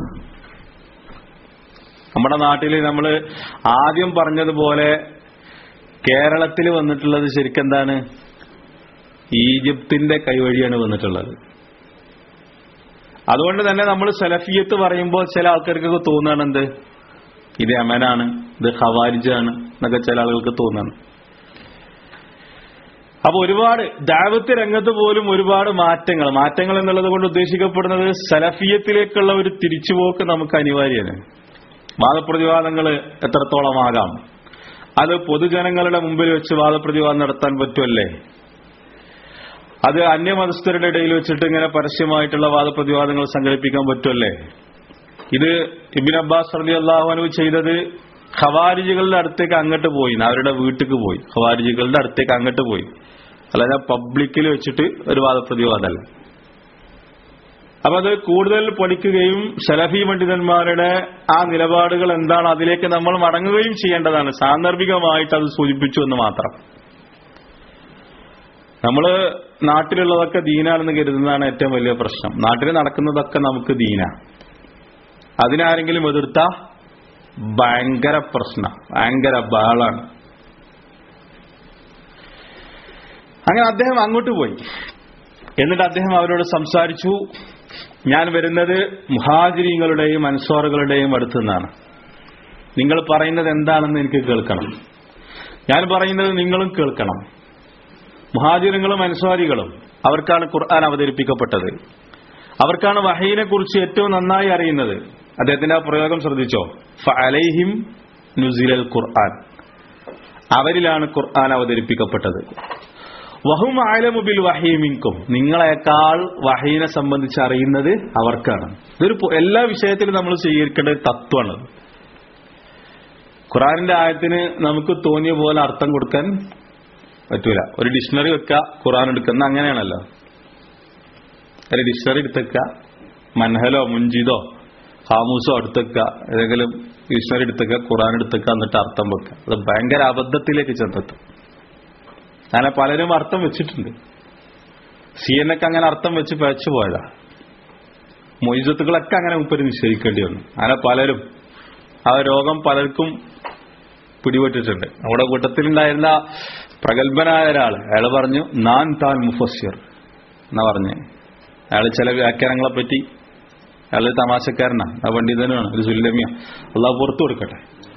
നമ്മുടെ നാട്ടിൽ നമ്മൾ ആദ്യം പറഞ്ഞതുപോലെ കേരളത്തിൽ വന്നിട്ടുള്ളത് ശരിക്കും എന്താണ് ഈജിപ്തിന്റെ കൈവഴിയാണ് വന്നിട്ടുള്ളത് അതുകൊണ്ട് തന്നെ നമ്മൾ സലഫിയത്ത് പറയുമ്പോൾ ചില ആൾക്കാർക്കൊക്കെ തോന്നുകയാണ് എന്ത് ഇത് യമനാണ് ഇത് ഖവാരിജാണ് എന്നൊക്കെ ചില ആളുകൾക്ക് തോന്നുകയാണ് അപ്പൊ ഒരുപാട് ദാവത്ത് രംഗത്ത് പോലും ഒരുപാട് മാറ്റങ്ങൾ മാറ്റങ്ങൾ എന്നുള്ളത് കൊണ്ട് ഉദ്ദേശിക്കപ്പെടുന്നത് സലഫിയത്തിലേക്കുള്ള ഒരു തിരിച്ചുപോക്ക് നമുക്ക് അനിവാര്യമാണ് വാദപ്രതിവാദങ്ങൾ എത്രത്തോളമാകാം അത് പൊതുജനങ്ങളുടെ മുമ്പിൽ വെച്ച് വാദപ്രതിവാദം നടത്താൻ പറ്റുമല്ലേ അത് അന്യമതസ്ഥരുടെ ഇടയിൽ വെച്ചിട്ട് ഇങ്ങനെ പരസ്യമായിട്ടുള്ള വാദപ്രതിവാദങ്ങൾ സംഘടിപ്പിക്കാൻ പറ്റുമല്ലേ ഇത് ഇബിൻ അബ്ബാസ് റലി അള്ളാഹുനു ചെയ്തത് ഖവാരിജികളുടെ അടുത്തേക്ക് അങ്ങോട്ട് പോയി അവരുടെ വീട്ടിലേക്ക് പോയി ഖവാരിജികളുടെ അടുത്തേക്ക് അങ്ങോട്ട് പോയി അല്ലാതെ പബ്ലിക്കിൽ വെച്ചിട്ട് ഒരു വാദപ്രതിവാദമല്ല അപ്പൊ അത് കൂടുതൽ പഠിക്കുകയും സലഫി പണ്ഡിതന്മാരുടെ ആ നിലപാടുകൾ എന്താണ് അതിലേക്ക് നമ്മൾ മടങ്ങുകയും ചെയ്യേണ്ടതാണ് സാന്ദർഭികമായിട്ട് അത് സൂചിപ്പിച്ചു എന്ന് മാത്രം നമ്മള് നാട്ടിലുള്ളതൊക്കെ ദീനാണെന്ന് കരുതുന്നതാണ് ഏറ്റവും വലിയ പ്രശ്നം നാട്ടിൽ നടക്കുന്നതൊക്കെ നമുക്ക് ദീന അതിനാരെങ്കിലും എതിർത്ത ഭയങ്കര പ്രശ്നം ഭയങ്കര ബഹളാണ് അങ്ങനെ അദ്ദേഹം അങ്ങോട്ട് പോയി എന്നിട്ട് അദ്ദേഹം അവരോട് സംസാരിച്ചു ഞാൻ വരുന്നത് മുഹാജിരിങ്ങളുടെയും അൻസ്വാറുകളുടെയും അടുത്തു നിന്നാണ് നിങ്ങൾ പറയുന്നത് എന്താണെന്ന് എനിക്ക് കേൾക്കണം ഞാൻ പറയുന്നത് നിങ്ങളും കേൾക്കണം മുഹാജിറുകളും അൻസ്വാരികളും അവർക്കാണ് ഖുർആൻ അവതരിപ്പിക്കപ്പെട്ടത് അവർക്കാണ് വഹീനെ കുറിച്ച് ഏറ്റവും നന്നായി അറിയുന്നത് അദ്ദേഹത്തിന്റെ ആ പ്രയോഗം ശ്രദ്ധിച്ചോ ഫലൈഹിം നുസിലൽ ഖുർആൻ അവരിലാണ് ഖുർആൻ അവതരിപ്പിക്കപ്പെട്ടത് വഹും ആലമുബിൽ വഹീമിങ്കും നിങ്ങളെക്കാൾ വഹീനെ സംബന്ധിച്ച് അറിയുന്നത് അവർക്കാണ് ഇതൊരു പൊ- എല്ലാ വിഷയത്തിലും നമ്മൾ സ്വീകരിക്കേണ്ട ഒരു തത്വമാണ് ഖുറാനിന്റെ ആയത്തിന് നമുക്ക് തോന്നിയ പോലെ അർത്ഥം കൊടുക്കാൻ പറ്റൂല ഒരു ഡിക്ഷണറി വെക്കുക ഖുറാൻ എടുക്കുന്ന അങ്ങനെയാണല്ലോ ഒരു ഡിക്ഷണറി എടുത്തേക്കുക മൻഹലോ മുഞ്ചിതോ ഹാമൂസോ എടുത്തേക്കുക ഏതെങ്കിലും ഡിക്ഷണറി എടുത്തേക്കുക ഖുറാൻ എടുത്തേക്കുക എന്നിട്ട് അർത്ഥം വെക്കുക അത് ഭയങ്കര അബദ്ധത്തിലേക്ക് ചെന്നെത്തും അങ്ങനെ പലരും അർത്ഥം വെച്ചിട്ടുണ്ട് സി എൻ ഒക്കെ അങ്ങനെ അർത്ഥം വെച്ച് പഴച്ചു പോയതാ മൊയ്സത്തുകളൊക്കെ അങ്ങനെ മുപ്പര് നിശ്ചയിക്കേണ്ടി വന്നു അങ്ങനെ പലരും ആ രോഗം പലർക്കും പിടിപെട്ടിട്ടുണ്ട് നമ്മുടെ കൂട്ടത്തിലുണ്ടായിരുന്ന പ്രഗത്ഭനായ ഒരാൾ അയാൾ പറഞ്ഞു നാൻ താൻ മുഫസ്സിർ എന്നാ പറഞ്ഞ് അയാൾ ചില വ്യാഖ്യാനങ്ങളെ പറ്റി അയാൾ ഒരു തമാശക്കാരനാണ് ആ പണ്ഡിതനുമാണ് ഒരു സുല്ലമ്യ അള്ളാഹ് പുറത്തു കൊടുക്കട്ടെ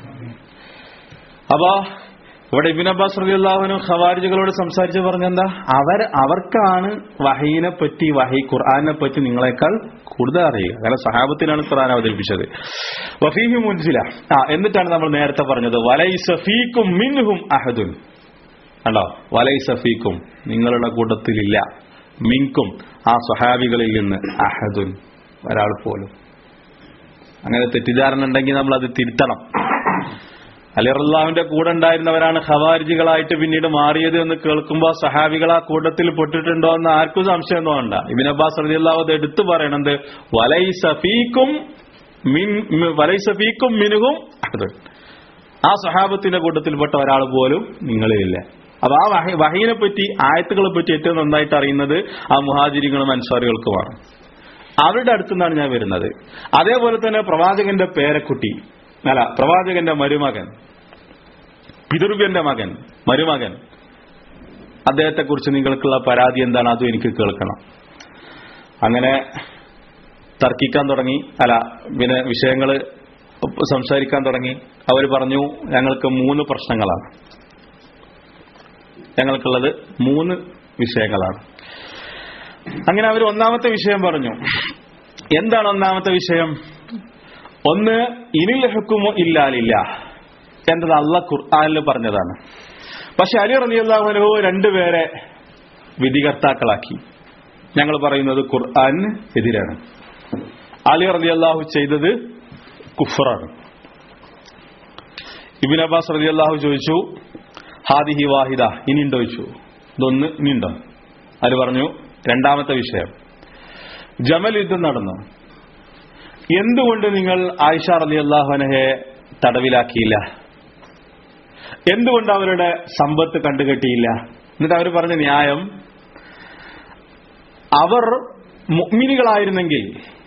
അപ്പൊ ഇവിടെ ഇബിൻ അബ്ബാസ് റബി അള്ളാഹുനും ഖവാരിജുകളോട് സംസാരിച്ച് പറഞ്ഞെന്താ അവർ അവർക്കാണ് വഹീനെ പറ്റി വഹി ഖുർആാനെ പറ്റി നിങ്ങളെക്കാൾ കൂടുതൽ അറിയുക കാരണം സഹാബത്തിനാണ് ഖുർആൻ അവതരിപ്പിച്ചത് വഫീഹി മുൻസില ആ എന്നിട്ടാണ് നമ്മൾ നേരത്തെ പറഞ്ഞത് വലൈ സഫീക്കും മിൻഹും അഹദുൻ കണ്ടോ വലൈ സഫീക്കും നിങ്ങളുടെ കൂട്ടത്തിലില്ല മിൻകും ആ സ്വഹാബികളിൽ നിന്ന് അഹദുൻ ഒരാൾ പോലും അങ്ങനെ തെറ്റിദ്ധാരണ ഉണ്ടെങ്കിൽ നമ്മൾ അത് തിരുത്തണം അലിറുല്ലാവിന്റെ കൂടെ ഉണ്ടായിരുന്നവരാണ് ഖവാരിജികളായിട്ട് പിന്നീട് മാറിയത് എന്ന് കേൾക്കുമ്പോൾ സഹാബികൾ ആ കൂട്ടത്തിൽ പെട്ടിട്ടുണ്ടോ എന്ന് ആർക്കും സംശയം തോന്നണ്ട ഇബിൻ അബ്ബാസ് റളിയല്ലാഹു അത് എടുത്തു പറയണത് വലൈ സഫീക്കും മിൻ വലൈ സഫീക്കും മിനുകും അഹദുൻ. ആ സഹാബത്തിന്റെ കൂട്ടത്തിൽപ്പെട്ട ഒരാൾ പോലും നിങ്ങളിലില്ല അപ്പൊ ആ വഹി വഹീനെ പറ്റി ആയത്തുകളെ പറ്റി ഏറ്റവും നന്നായിട്ട് അറിയുന്നത് ആ മുഹാജിരികളും അൻസാറികൾക്കുമാണ് അവരുടെ അടുത്തുനിന്നാണ് ഞാൻ വരുന്നത് അതേപോലെ തന്നെ പ്രവാചകന്റെ പേരക്കുട്ടി അല്ല പ്രവാചകന്റെ മരുമകൻ പിതൃവ്യന്റെ മകൻ മരുമകൻ അദ്ദേഹത്തെക്കുറിച്ച് നിങ്ങൾക്കുള്ള പരാതി എന്താണ് അതും എനിക്ക് കേൾക്കണം അങ്ങനെ തർക്കിക്കാൻ തുടങ്ങി അല്ല പിന്നെ വിഷയങ്ങൾ സംസാരിക്കാൻ തുടങ്ങി അവർ പറഞ്ഞു ഞങ്ങൾക്ക് മൂന്ന് പ്രശ്നങ്ങളാണ് ഞങ്ങൾക്കുള്ളത് മൂന്ന് വിഷയങ്ങളാണ് അങ്ങനെ അവർ ഒന്നാമത്തെ വിഷയം പറഞ്ഞു എന്താണ് ഒന്നാമത്തെ വിഷയം ഒന്ന് ഇനിൽ ഹുക്കുമോ ഇല്ലാലില്ല എന്നത് അള്ള ഖുർആാനിൽ പറഞ്ഞതാണ് പക്ഷെ അലി റലിയല്ലാഹുനഹു രണ്ടുപേരെ വിധികർത്താക്കളാക്കി ഞങ്ങൾ പറയുന്നത് ഖുർആന് എതിരാണ് അലി റലിയല്ലാഹു ചെയ്തത് കുഫറാണ് ഇബിൻ അബ്ബാസ് റലിയല്ലാഹു ചോദിച്ചു ഹാദിഹി വാഹിദ ഇനി ഉണ്ടോ ചോദിച്ചു ഇതൊന്ന് ഇനി ഉണ്ടോ അത് പറഞ്ഞു രണ്ടാമത്തെ വിഷയം ജമൽ യുദ്ധം നടന്നു എന്തുകൊണ്ട് നിങ്ങൾ ആയിഷ റലി അള്ളാഹുനഹെ തടവിലാക്കിയില്ല എന്തുകൊണ്ട് അവരുടെ സമ്പത്ത് കണ്ടുകെട്ടിയില്ല എന്നിട്ട് അവർ പറഞ്ഞ ന്യായം അവർ മുഗ്മിനികളായിരുന്നെങ്കിൽ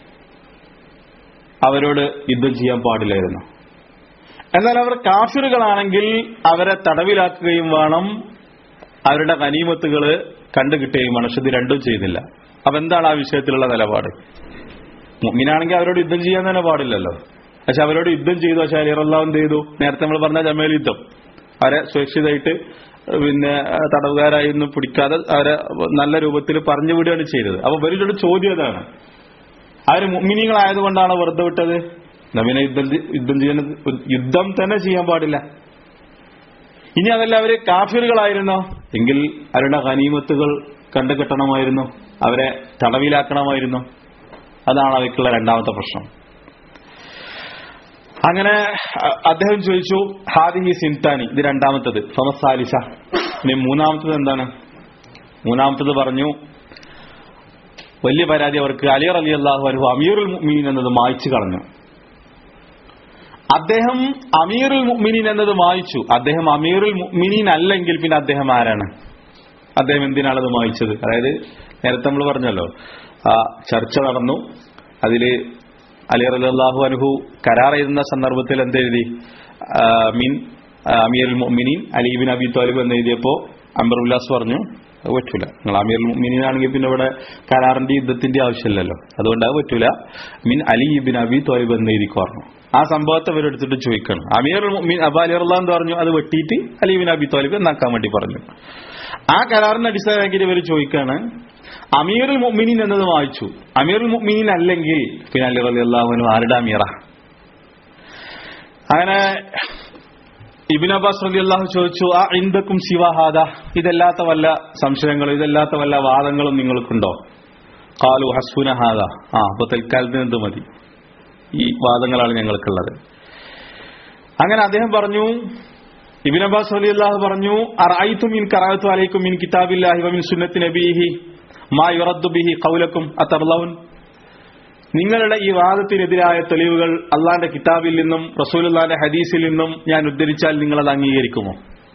അവരോട് യുദ്ധം ചെയ്യാൻ പാടില്ലായിരുന്നു എന്നാൽ അവർ കാഫിറുകളാണെങ്കിൽ അവരെ തടവിലാക്കുകയും വേണം അവരുടെ കനീമത്തുകൾ കണ്ടുകിട്ടുകയും വേണം പക്ഷെ ഇത് രണ്ടും ചെയ്തില്ല അപ്പൊ എന്താണ് ആ വിഷയത്തിലുള്ള നിലപാട് മുഗ്മിനാണെങ്കിൽ അവരോട് യുദ്ധം ചെയ്യാൻ തന്നെ പാടില്ലല്ലോ പക്ഷെ അവരോട് യുദ്ധം ചെയ്തു പക്ഷെ അലിറല്ലാം എന്ത് ചെയ്തു നേരത്തെ നമ്മൾ പറഞ്ഞ ജമേൽ യുദ്ധം അവരെ സുരക്ഷിതമായിട്ട് പിന്നെ തടവുകാരായി ഒന്നും പിടിക്കാതെ അവരെ നല്ല രൂപത്തിൽ പറഞ്ഞു വിടുകയാണ് ചെയ്തത് അപ്പൊ ഇവരുടെ ചോദ്യം അതാണ് അവര് മുഗ്മിനികളായതുകൊണ്ടാണ് വെറുതെ വിട്ടത് നവീന യുദ്ധം യുദ്ധം ചെയ്യാൻ യുദ്ധം തന്നെ ചെയ്യാൻ പാടില്ല ഇനി അതല്ല അവര് കാഫിറുകളായിരുന്നോ എങ്കിൽ അവരുടെ ഖനീമത്തുകൾ കണ്ടുകെട്ടണമായിരുന്നു അവരെ തടവിലാക്കണമായിരുന്നു അതാണ് അവയ്ക്കുള്ള രണ്ടാമത്തെ പ്രശ്നം അങ്ങനെ അ- അദ്ദേഹം ചോദിച്ചു ഹാദിഹി സിൻതാനി ഇത് രണ്ടാമത്തത് ഫമസാലിസ ഇനി മൂന്നാമത്തത് എന്താണ് മൂന്നാമത്തത് പറഞ്ഞു വലിയ പരാതി അവർക്ക് അലി അലി അള്ളാഹു അനുഭവം അമീറുൽ മുഅ്മിനീൻ എന്നത് മായ്ച്ചു കളഞ്ഞു അദ്ദേഹം അമീറുൽ മുഅ്മിനീൻ എന്നത് മായ്ച്ചു അദ്ദേഹം അമീറുൽ മുഅ്മിനീൻ അല്ലെങ്കിൽ പിന്നെ അദ്ദേഹം ആരാണ് അദ്ദേഹം എന്തിനാണ് അത് മായ്ച്ചത് അതായത് നേരത്തെ നമ്മൾ പറഞ്ഞല്ലോ ആ ചർച്ച നടന്നു അതില് അലി റലാഹു അനുഹു കരാർ എഴുതുന്ന സന്ദർഭത്തിൽ എന്തെഴുതി ആ, മീൻ ആ, അമീറുൽ മുഅ്മിനീൻ അലീബിൻ അബി താലിബ് എന്ന് എഴുതിയപ്പോ അംബർ ഉല്ലാസ് പറഞ്ഞു അത് പറ്റൂല നിങ്ങൾ അമീറുൽ മുഅ്മിനീൻ ആണെങ്കിൽ പിന്നെ ഇവിടെ കരാറിന്റെ യുദ്ധത്തിന്റെ ആവശ്യമില്ലല്ലോ അതുകൊണ്ട് അത് പറ്റൂല മീൻ അലി ഇബിൻ അബി താലിബ് എന്ന് എഴുതിക്കോ പറഞ്ഞു ആ സംഭവത്തെ അവരെടുത്തിട്ട് ചോദിക്കണം അമീറുൽ മുഅ്മിൻ അബ അലി റല്ലാ എന്ന് പറഞ്ഞു അത് വെട്ടിയിട്ട് അലീബിൻ അബി താലിബ് എന്നാക്കാൻ വേണ്ടി പറഞ്ഞു ആ കരാറിന്റെ അടിസ്ഥാനമാക്കി ഇവർ ചോദിക്കാണ് അമീറുൽ മുഅ്മിനീൻ എന്നത് വായിച്ചു അമീറുൽ മുഅ്മിനീൻ അല്ലെങ്കിൽ പിന്നെ അലി റലി അള്ളാഹുനു ആരുടെ അമീറ അങ്ങനെ ഇബിൻ അബ്ബാസ് റലി അള്ളാഹു ചോദിച്ചു ആ ഇന്ദക്കും ശിവഹാദ ഇതല്ലാത്ത വല്ല സംശയങ്ങളും ഇതല്ലാത്ത വല്ല വാദങ്ങളും നിങ്ങൾക്കുണ്ടോ കാലു ഹസ്ബുന ഹാദ ആ അപ്പൊ തൽക്കാലത്തിന് എന്ത് മതി ഈ വാദങ്ങളാണ് ഞങ്ങൾക്കുള്ളത് അങ്ങനെ അദ്ദേഹം പറഞ്ഞു ഇബിൻ അബ്ബാസ് അലി അള്ളാഹു പറഞ്ഞു അറായിത്തു മീൻ കറാത്തു അലൈക്കും മീൻ കിതാബില്ലാഹി വമിൻ സുന്നത്തി നബീഹി മാ യുറദ്ദു ബിഹി ഖൗലക്കും അത്തർലൗൻ നിങ്ങളുടെ ഈ വാദത്തിനെതിരായ തെളിവുകൾ അള്ളാന്റെ കിതാബിൽ നിന്നും റസൂലുള്ളാന്റെ ഹദീസിൽ നിന്നും ഞാൻ ഉദ്ധരിച്ചാൽ നിങ്ങൾ അത് അംഗീകരിക്കുമോ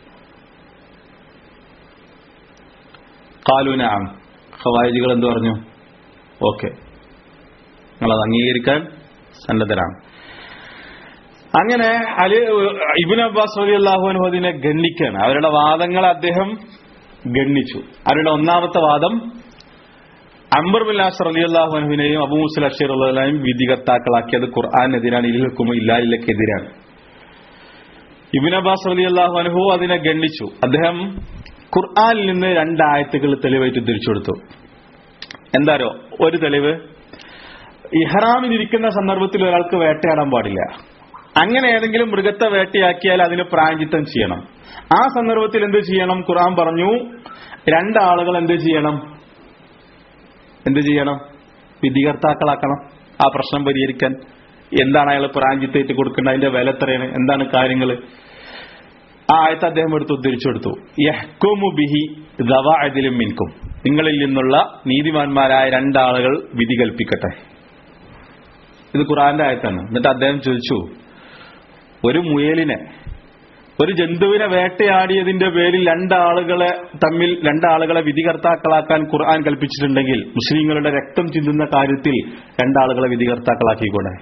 കാലൂനാം ഖവാരിജികൾ എന്ത് പറഞ്ഞു ഓക്കെ നിങ്ങളത് അംഗീകരിക്കാൻ സന്നദ്ധരാണ് അങ്ങനെ അലി ഇബിൻ അബ്ബാസ് അലി അള്ളാഹു അതിനെ ഗണ്ണിക്കാണ് അവരുടെ വാദങ്ങൾ അദ്ദേഹം ഗണ്ണിച്ചു അവരുടെ ഒന്നാമത്തെ വാദം അംബർ ബിൻ നാസർ അലി അള്ളാഹു അനുവിനെയും അബു മുസ്ലിം അഷീർ അള്ളാഹിനെയും വിധികർത്താക്കളാക്കിയത് ഖുർആാനെതിരാണ് ഇൽഹുക്കുമോ ഇല്ലാലിലക്കെതിരാണ് ഇബിൻ അബ്ബാസ് അലി അള്ളാഹു അനുഹു അതിനെ ഗണ്ണിച്ചു അദ്ദേഹം ഖുർആാനിൽ നിന്ന് രണ്ടായത്തുകൾ തെളിവായിട്ട് ഉദ്ധരിച്ചു കൊടുത്തു എന്താരോ ഒരു തെളിവ് ഇഹ്റാമിലിരിക്കുന്ന സന്ദർഭത്തിൽ ഒരാൾക്ക് വേട്ടയാടാൻ പാടില്ല അങ്ങനെ ഏതെങ്കിലും മൃഗത്തെ വേട്ടയാക്കിയാൽ അതിന് പ്രായഞ്ചിത്തം ചെയ്യണം ആ സന്ദർഭത്തിൽ എന്ത് ചെയ്യണം ഖുർആൻ പറഞ്ഞു രണ്ടാളുകൾ എന്ത് ചെയ്യണം എന്ത് ചെയ്യണം വിധികർത്താക്കളാക്കണം ആ പ്രശ്നം പരിഹരിക്കാൻ എന്താണ് അയാൾ പ്രാഞ്ചിത്തേറ്റ് കൊടുക്കേണ്ടത് അതിന്റെ വില എത്രയാണ് എന്താണ് കാര്യങ്ങൾ ആ ആയത്ത് അദ്ദേഹം എടുത്ത് ഉദ്ധരിച്ചു കൊടുത്തു യഹ്കുമു ബിഹി ദവാഅദിലും മിൻകും നിങ്ങളിൽ നിന്നുള്ള നീതിമാന്മാരായ രണ്ടാളുകൾ വിധി കൽപ്പിക്കട്ടെ ഇത് ഖുറാന്റെ ആയത്താണ് എന്നിട്ട് അദ്ദേഹം ചോദിച്ചു ഒരു മുയലിനെ ഒരു ജന്തുവിനെ വേട്ടയാടിയതിന്റെ പേരിൽ രണ്ടാളുകളെ തമ്മിൽ രണ്ടാളുകളെ വിധികർത്താക്കളാക്കാൻ ഖുർആൻ കൽപ്പിച്ചിട്ടുണ്ടെങ്കിൽ മുസ്ലിങ്ങളുടെ രക്തം ചിന്തുന്ന കാര്യത്തിൽ രണ്ടാളുകളെ വിധികർത്താക്കളാക്കിക്കൂടെ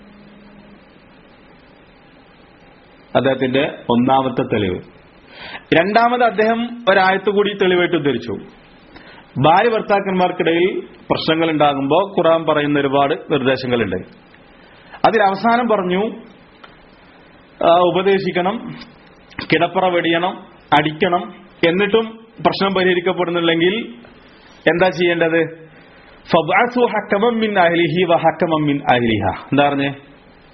അദ്ദേഹത്തിന്റെ ഒന്നാമത്തെ തെളിവ് രണ്ടാമത് അദ്ദേഹം ഒരായത്ത് കൂടി തെളിവായിട്ട് ഉദ്ധരിച്ചു ഭാര്യ ഭർത്താക്കന്മാർക്കിടയിൽ പ്രശ്നങ്ങൾ ഉണ്ടാകുമ്പോൾ ഖുറാൻ പറയുന്ന ഒരുപാട് നിർദ്ദേശങ്ങളുണ്ട് അതിൽ അവസാനം പറഞ്ഞു ആ, ഉപദേശിക്കണം കിടപ്പറ വെടിയണം അടിക്കണം എന്നിട്ടും പ്രശ്നം പരിഹരിക്കപ്പെടുന്നില്ലെങ്കിൽ എന്താ ചെയ്യേണ്ടത് ഫബ്അസു ഹക്കമം മിൻ അഹ്ലിഹി വ ഹക്കമം മിൻ അഹ്ലിഹ എന്താ പറഞ്ഞേ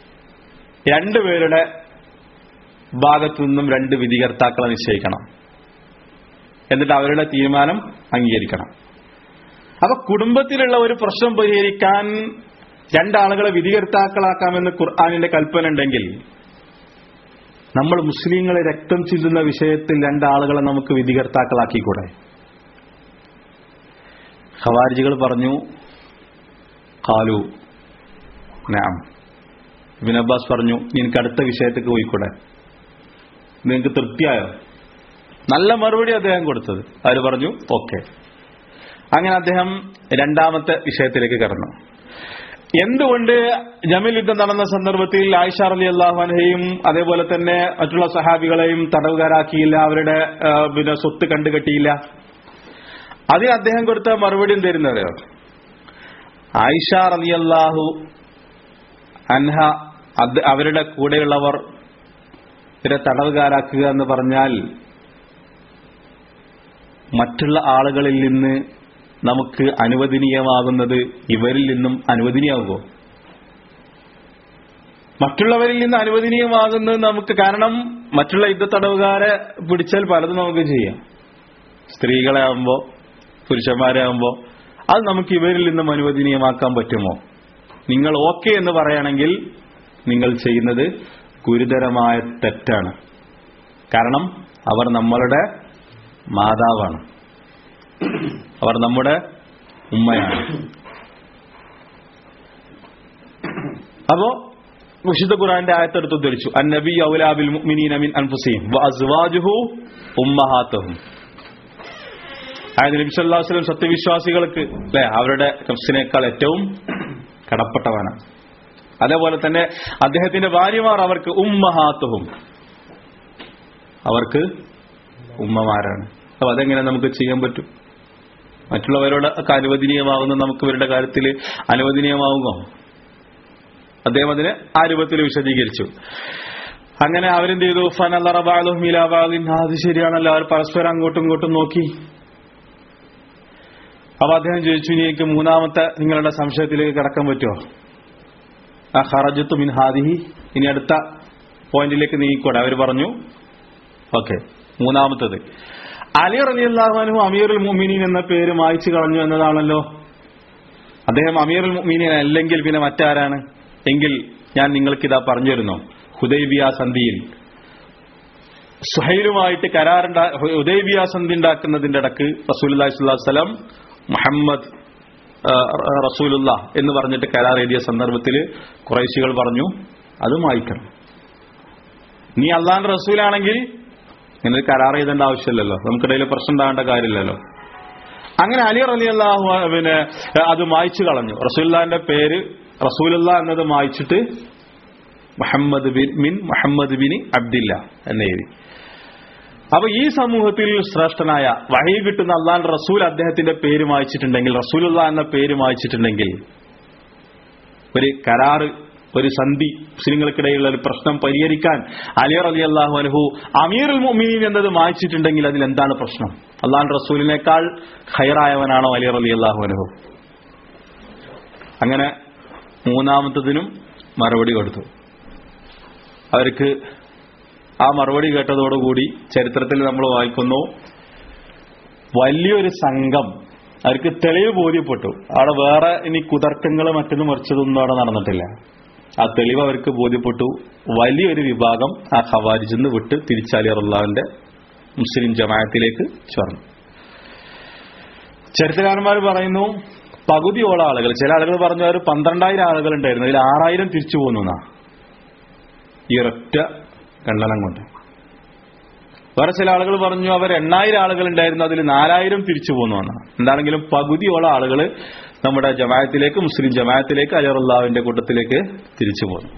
രണ്ടുപേരുടെ ഭാഗത്തു നിന്നും രണ്ട് വിധികർത്താക്കളെ നിശ്ചയിക്കണം എന്നിട്ട് അവരുടെ തീരുമാനം അംഗീകരിക്കണം അപ്പൊ കുടുംബത്തിലുള്ള ഒരു പ്രശ്നം പരിഹരിക്കാൻ രണ്ടാളുകളെ വിധികർത്താക്കളാക്കാമെന്ന് ഖുർആാനിന്റെ കൽപ്പന ഉണ്ടെങ്കിൽ നമ്മൾ മുസ്ലിങ്ങളെ രക്തം ചിന്തുന്ന വിഷയത്തിൽ രണ്ടാളുകളെ നമുക്ക് വിധികർത്താക്കളാക്കിക്കൂടെ ഖവാരിജികൾ പറഞ്ഞു കാലു നാം ഇബിൻ അബ്ബാസ് പറഞ്ഞു എനിക്ക് അടുത്ത വിഷയത്തേക്ക് പോയിക്കൂടെ നിങ്ങൾക്ക് തൃപ്തിയായോ നല്ല മറുപടി അദ്ദേഹം കൊടുത്തത് അവര് പറഞ്ഞു ഓക്കെ അങ്ങനെ അദ്ദേഹം രണ്ടാമത്തെ വിഷയത്തിലേക്ക് കടന്നു എന്തുകൊണ്ട് ജമീൽ യുദ്ധം നടന്ന സന്ദർഭത്തിൽ ആയിഷ അലി അള്ളാഹുനഹയും അതേപോലെ തന്നെ മറ്റുള്ള സഹാബികളെയും തടവുകാരാക്കിയില്ല അവരുടെ ആ, പിന്നെ സ്വത്ത് കണ്ടുകെട്ടിയില്ല അതിന് അദ്ദേഹം കൊടുത്ത മറുപടി എന്തായിരുന്നത് ആയിഷ അലി അള്ളാഹു അൻഹ അത് അവരുടെ കൂടെയുള്ളവർ ഇവരെ തടവുകാരാക്കുക എന്ന് പറഞ്ഞാൽ മറ്റുള്ള ആളുകളിൽ നിന്ന് നമുക്ക് അനുവദനീയമാകുന്നത് ഇവരിൽ നിന്നും അനുവദനീയമാകുമോ മറ്റുള്ളവരിൽ നിന്ന് അനുവദനീയമാകുന്നത് നമുക്ക് കാരണം മറ്റുള്ള യുദ്ധ തടവുകാരെ പിടിച്ചാൽ പലതും നമുക്ക് ചെയ്യാം സ്ത്രീകളെ ആകുമ്പോ പുരുഷന്മാരെ ആകുമ്പോ അത് നമുക്ക് ഇവരിൽ നിന്നും അനുവദനീയമാക്കാൻ പറ്റുമോ നിങ്ങൾ ഓക്കെ എന്ന് പറയുകയാണെങ്കിൽ നിങ്ങൾ ചെയ്യുന്നത് ഗുരുതരമായ തെറ്റാണ് കാരണം അവർ നമ്മളുടെ മാതാവാണ് അവർ നമ്മുടെ ഉമ്മയാണ് അപ്പോ വിശുദ്ധ ഖുറാന്റെ ആയത്തെടുത്ത് ഉദ്ധരിച്ചു അന്നബി ഔലാബിൽ മുഅ്മിനീന മിൻ അൻഫുസിഹിം വഅസ്വാജുഹു ഉമ്മഹാത്തുഹും അതായത് നബി സല്ലല്ലാഹു അലൈഹി വസല്ലം സത്യവിശ്വാസികൾക്ക് അല്ലെ അവരുടെ നഫ്സിനേക്കാൾ ഏറ്റവും കടപ്പെട്ടവനാണ് അതേപോലെ തന്നെ അദ്ദേഹത്തിന്റെ ഭാര്യമാർ അവർക്ക് ഉമ്മഹാത്തുഹും അവർക്ക് ഉമ്മമാരാണ് അപ്പൊ അതെങ്ങനെ നമുക്ക് ചെയ്യാൻ പറ്റും മറ്റുള്ളവരോട് ഒക്കെ അനുവദനീയമാകുന്ന നമുക്ക് ഇവരുടെ കാര്യത്തിൽ അനുവദനീയമാകുമോ അദ്ദേഹം അതിനെ ആ രൂപത്തിൽ വിശദീകരിച്ചു അങ്ങനെ അവരെന്ത് ചെയ്തു ഫനല്ലറബാലും മിലാബാലിൻ അത് ശരിയാണല്ലോ അവർ പരസ്പരം അങ്ങോട്ടും ഇങ്ങോട്ടും നോക്കി അപ്പൊ അദ്ദേഹം ചോദിച്ചു ഇനി എനിക്ക് മൂന്നാമത്തെ നിങ്ങളുടെ സംശയത്തിലേക്ക് കിടക്കാൻ പറ്റുമോ ആ ഹറജത്തു മിൻ ഹാദിഹി ഇനി അടുത്ത പോയിന്റിലേക്ക് നീങ്ങിക്കൂടെ അവർ പറഞ്ഞു ഓക്കെ മൂന്നാമത്തത് അലി റലി അള്ളാഹുനു അമീറുൽ മുഅ്മിനീൻ എന്ന പേര് മായ്ച്ചു കളഞ്ഞു എന്നതാണല്ലോ അദ്ദേഹം അമീറുൽ മുഅ്മിനീൻ അല്ലെങ്കിൽ പിന്നെ മറ്റാരാണ് എങ്കിൽ ഞാൻ നിങ്ങൾക്കിതാ പറഞ്ഞു തരുന്നു ഹുദൈബിയ സന്ധിയിൽ സുഹൈലുമായിട്ട് കരാറുണ്ടാ ഹുദൈബിയ സന്ധി ഉണ്ടാക്കുന്നതിന്റെ ഇടക്ക് റസൂലുള്ളാഹി സ്വല്ലല്ലാഹു അലൈഹി വസല്ലം മുഹമ്മദ് ആ, റസൂലുള്ള എന്ന് പറഞ്ഞിട്ട് കരാർ എഴുതിയ സന്ദർഭത്തിൽ കുറേശികൾ പറഞ്ഞു അത് മായ്ക്കണം നീ അള്ളാന്റെ റസൂലാണെങ്കിൽ ഇങ്ങനെ കരാർ എഴുതേണ്ട ആവശ്യമില്ലല്ലോ നമുക്കിടയിൽ പ്രശ്നം ഉണ്ടാകേണ്ട കാര്യമില്ലല്ലോ അങ്ങനെ അലി അലി അള്ളാഹു പിന്നെ അത് മായ്ച്ചു കളഞ്ഞു റസൂല്ലാന്റെ പേര് റസൂലുള്ള എന്നത് മായ്ച്ചിട്ട് മുഹമ്മദ് ബിൻ മിൻ മുഹമ്മദ് ബിൻ അബ്ദില്ല എന്ന് എഴുതി അപ്പൊ ഈ സമൂഹത്തിൽ ശ്രേഷ്ഠനായ വഹി കിട്ടുന്ന അള്ളാൻ റസൂൽ അദ്ദേഹത്തിന്റെ പേര് മായ്ച്ചിട്ടുണ്ടെങ്കിൽ റസൂലുള്ള എന്ന പേര് മായ്ച്ചിട്ടുണ്ടെങ്കിൽ ഒരു കരാറ് ഒരു സന്ധി മുസ്ലിങ്ങൾക്കിടയിലുള്ള ഒരു പ്രശ്നം പരിഹരിക്കാൻ അലിയർ അലി അള്ളാഹു അനുഹു അമീറുൽ മുഅ്മിനീൻ എന്നത് മായ്ച്ചിട്ടുണ്ടെങ്കിൽ അതിൽ എന്താണ് പ്രശ്നം അള്ളാൻ റസൂലിനേക്കാൾ ഹൈറായവനാണോ അലിയർ അലി അള്ളാഹു അനുഹു അങ്ങനെ മൂന്നാമത്തതിനും മറുപടി കൊടുത്തു അവർക്ക് ആ മറുപടി കേട്ടതോടുകൂടി ചരിത്രത്തിൽ നമ്മൾ വായിക്കുന്നു വലിയൊരു സംഘം അവർക്ക് തെളിവ് ബോധ്യപ്പെട്ടു അവിടെ വേറെ ഇനി കുതർക്കങ്ങൾ മറ്റൊന്നും മറിച്ചതൊന്നും അവിടെ നടന്നിട്ടില്ല ആ തെളിവ് അവർക്ക് ബോധ്യപ്പെട്ടു വലിയൊരു വിഭാഗം ആ ഖവാരിജിൽ നിന്ന് വിട്ട് തിരിച്ചാലി അറുള്ളാവിന്റെ മുസ്ലിം ജമാഅത്തിലേക്ക് ചേർന്നു ചരിത്രകാരന്മാർ പറയുന്നു പകുതിയോളം ആളുകൾ ചില ആളുകൾ പറഞ്ഞു അവർ പന്ത്രണ്ടായിരം ആളുകൾ ഉണ്ടായിരുന്നു അതിൽ ആറായിരം തിരിച്ചു പോന്നു എന്നാ ഈ ഒരൊറ്റ ഖണ്ഡനം കൊണ്ട് വേറെ ചില ആളുകൾ പറഞ്ഞു അവർ എണ്ണായിരം ആളുകൾ ഉണ്ടായിരുന്നു അതിൽ നാലായിരം തിരിച്ചു പോന്നു എന്നാണ് എന്താണെങ്കിലും പകുതിയോളം ആളുകൾ നമ്മുടെ ജമായത്തിലേക്ക് മുസ്ലിം ജമായത്തിലേക്ക് അജറുല്ലാവിന്റെ കൂട്ടത്തിലേക്ക് തിരിച്ചു പോന്നു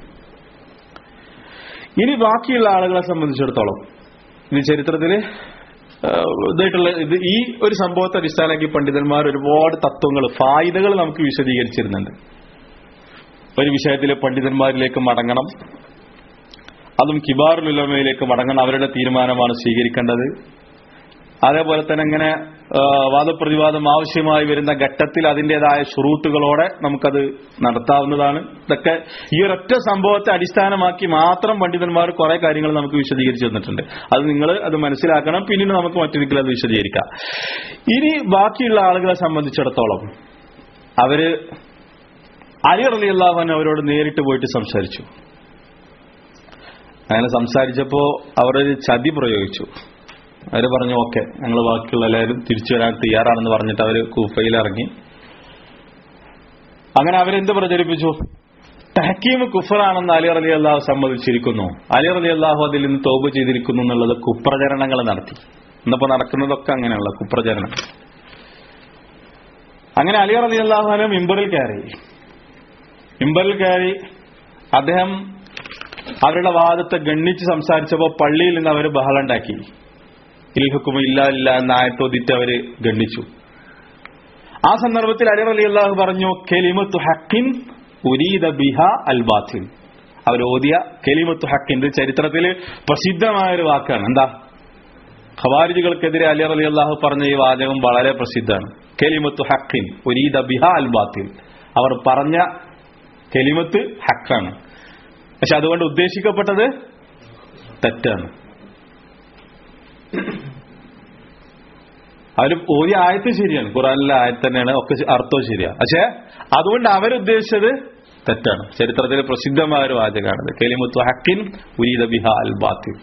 ഇനി ബാക്കിയുള്ള ആളുകളെ സംബന്ധിച്ചിടത്തോളം ഇത് ചരിത്രത്തില് ഏഹ്, ഇതായിട്ടുള്ള ഇത് ഈ ഒരു സംഭവത്തെ അടിസ്ഥാനമാക്കി പണ്ഡിതന്മാർ ഒരുപാട് തത്വങ്ങൾ ഫായിദകൾ നമുക്ക് വിശദീകരിച്ചിരുന്നുണ്ട് ഒരു വിഷയത്തിലെ പണ്ഡിതന്മാരിലേക്ക് മടങ്ങണം അതും കിബാറുൽ ഉലമയിലേക്ക് മടങ്ങണം അവരുടെ തീരുമാനമാണ് സ്വീകരിക്കേണ്ടത് അതേപോലെ തന്നെ ഇങ്ങനെ ആ, വാദപ്രതിവാദം ആവശ്യമായി വരുന്ന ഘട്ടത്തിൽ അതിൻ്റെതായ ഷുറൂത്തുകളോടെ നമുക്കത് നടത്താവുന്നതാണ് ഇതൊക്കെ ഈ ഒരൊറ്റ സംഭവത്തെ അടിസ്ഥാനമാക്കി മാത്രം പണ്ഡിതന്മാർ കുറെ കാര്യങ്ങൾ നമുക്ക് വിശദീകരിച്ചു തന്നിട്ടുണ്ട് അത് നിങ്ങൾ അത് മനസ്സിലാക്കണം പിന്നീട് നമുക്ക് മറ്റൊരിക്കലും അത് വിശദീകരിക്കാം ഇനി ബാക്കിയുള്ള ആളുകളെ സംബന്ധിച്ചിടത്തോളം അവര് അലി അലി അള്ളാഹുൻ അവരോട് നേരിട്ട് പോയിട്ട് സംസാരിച്ചു അങ്ങനെ സംസാരിച്ചപ്പോ അവർ ഒരു ചതി പ്രയോഗിച്ചു അവര് പറഞ്ഞു ഓക്കെ ഞങ്ങൾ ബാക്കിയുള്ള എല്ലാവരും തിരിച്ചു വരാൻ തയ്യാറാണെന്ന് പറഞ്ഞിട്ട് അവര് കൂഫയിൽ ഇറങ്ങി അങ്ങനെ അവരെന്ത് പ്രചരിപ്പിച്ചു തഹക്കീം കുഫറാണെന്ന് അലി അലി അള്ളാഹു സമ്മതിച്ചിരിക്കുന്നു അലി അലി അള്ളാഹു അതിൽ നിന്ന് തോപ് ചെയ്തിരിക്കുന്നു എന്നുള്ളത് കുപ്രചരണങ്ങൾ നടത്തി ഇന്നിപ്പോ നടക്കുന്നതൊക്കെ അങ്ങനെയുള്ള കുപ്രചരണം അങ്ങനെ അലി അലി അള്ളാഹുനെ മിമ്പറിൽ കയറി മിമ്പറിൽ കയറി അദ്ദേഹം അവരുടെ വാദത്തെ ഗണ്ണിച്ച് സംസാരിച്ചപ്പോൾ പള്ളിയിൽ നിന്ന് അവർ ബഹളുണ്ടാക്കി ഇൽഹുക്കും ഇല്ല ഇല്ല എന്ന ആയത്തോതിട്ട് അവര് ഗണ്ണിച്ചു ആ സന്ദർഭത്തിൽ അലി അലി അള്ളാഹു പറഞ്ഞു കെലിമത്തു ഹക്കിൻ ഉരീദ ബിഹ അൽ ബാത്തിൽ അവർ ഓതിയ കെലിമത്തു ഹക്കിൻ ഇത് ചരിത്രത്തിൽ പ്രസിദ്ധമായ ഒരു വാക്കാണ് എന്താ ഖവാരിജുകൾക്കെതിരെ അലി അലി അള്ളാഹു പറഞ്ഞ ഈ വാചകം വളരെ പ്രസിദ്ധമാണ് കെലിമത്തു ഹക്കിൻ ഉരീദ ബിഹ അൽ ബാത്തിൽ അവർ പറഞ്ഞ കെലിമത്ത് ഹക്കാണ് പക്ഷെ അതുകൊണ്ട് ഉദ്ദേശിക്കപ്പെട്ടത് തെറ്റാണ് അവർ ഒരു ആയത്ത് ശരിയാണ് ഖുറാനിലെ ആയത്ത് തന്നെയാണ് ഒക്കെ ശ- അർത്ഥവും ശരിയാണ് പക്ഷെ അതുകൊണ്ട് അവരുദ്ദേശിച്ചത് തെറ്റാണ് ചരിത്രത്തിൽ പ്രസിദ്ധമായ ഒരു വാചകമാണത് കെലിമുത്തു ഹക്കിൻ ഉരീദ ബിഹ അൽ ബാത്തിൽ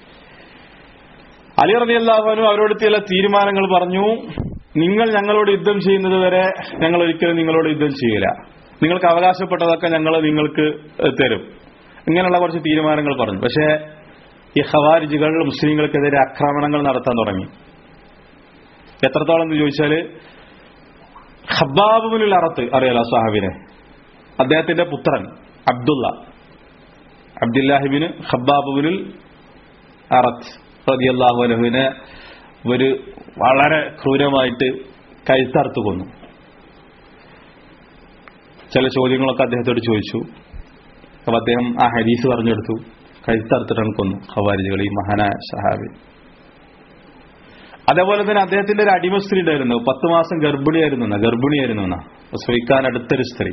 അലി റബി അള്ളാഹുനു അവരോട് ചില തീരുമാനങ്ങൾ പറഞ്ഞു നിങ്ങൾ ഞങ്ങളോട് യുദ്ധം ചെയ്യുന്നത് വരെ ഞങ്ങൾ ഒരിക്കലും നിങ്ങളോട് യുദ്ധം ചെയ്യില്ല നിങ്ങൾക്ക് അവകാശപ്പെട്ടതൊക്കെ ഞങ്ങൾ നിങ്ങൾക്ക് ഏഹ്, തരും ഇങ്ങനെയുള്ള കുറച്ച് തീരുമാനങ്ങൾ പറഞ്ഞു പക്ഷേ ഈ ഖവാരിജുകൾ മുസ്ലിങ്ങൾക്കെതിരെ ആക്രമണങ്ങൾ നടത്താൻ തുടങ്ങി എത്രത്തോളം എന്ന് ചോദിച്ചാല് ഖബാബുൽ അറത്ത് അറിയാലോ സാഹബിനെ അദ്ദേഹത്തിന്റെ പുത്രൻ അബ്ദുള്ള അബ്ദുല്ലാഹിബിന് ഖബാബുൽ അറത്ത് റതിയല്ലാഹു അലഹുവിനെ ഒരു വളരെ ക്രൂരമായിട്ട് കഴുത്തറുത്ത് കൊന്നു ചില ചോദ്യങ്ങളൊക്കെ അദ്ദേഹത്തോട് ചോദിച്ചു അപ്പൊ അദ്ദേഹം ആ ഹദീസ് പറഞ്ഞെടുത്തു കഴുത്തറുത്തിട്ടാണ് കൊന്നു ഖവാരിജുകൾ ഈ മഹാനായ സഹാബി അതേപോലെ തന്നെ അദ്ദേഹത്തിന്റെ ഒരു അടിമ സ്ത്രീ ഉണ്ടായിരുന്നു പത്ത് മാസം ഗർഭിണിയായിരുന്നു എന്നാ ഗർഭിണിയായിരുന്നു എന്നാ പ്രസവിക്കാൻ അടുത്തൊരു സ്ത്രീ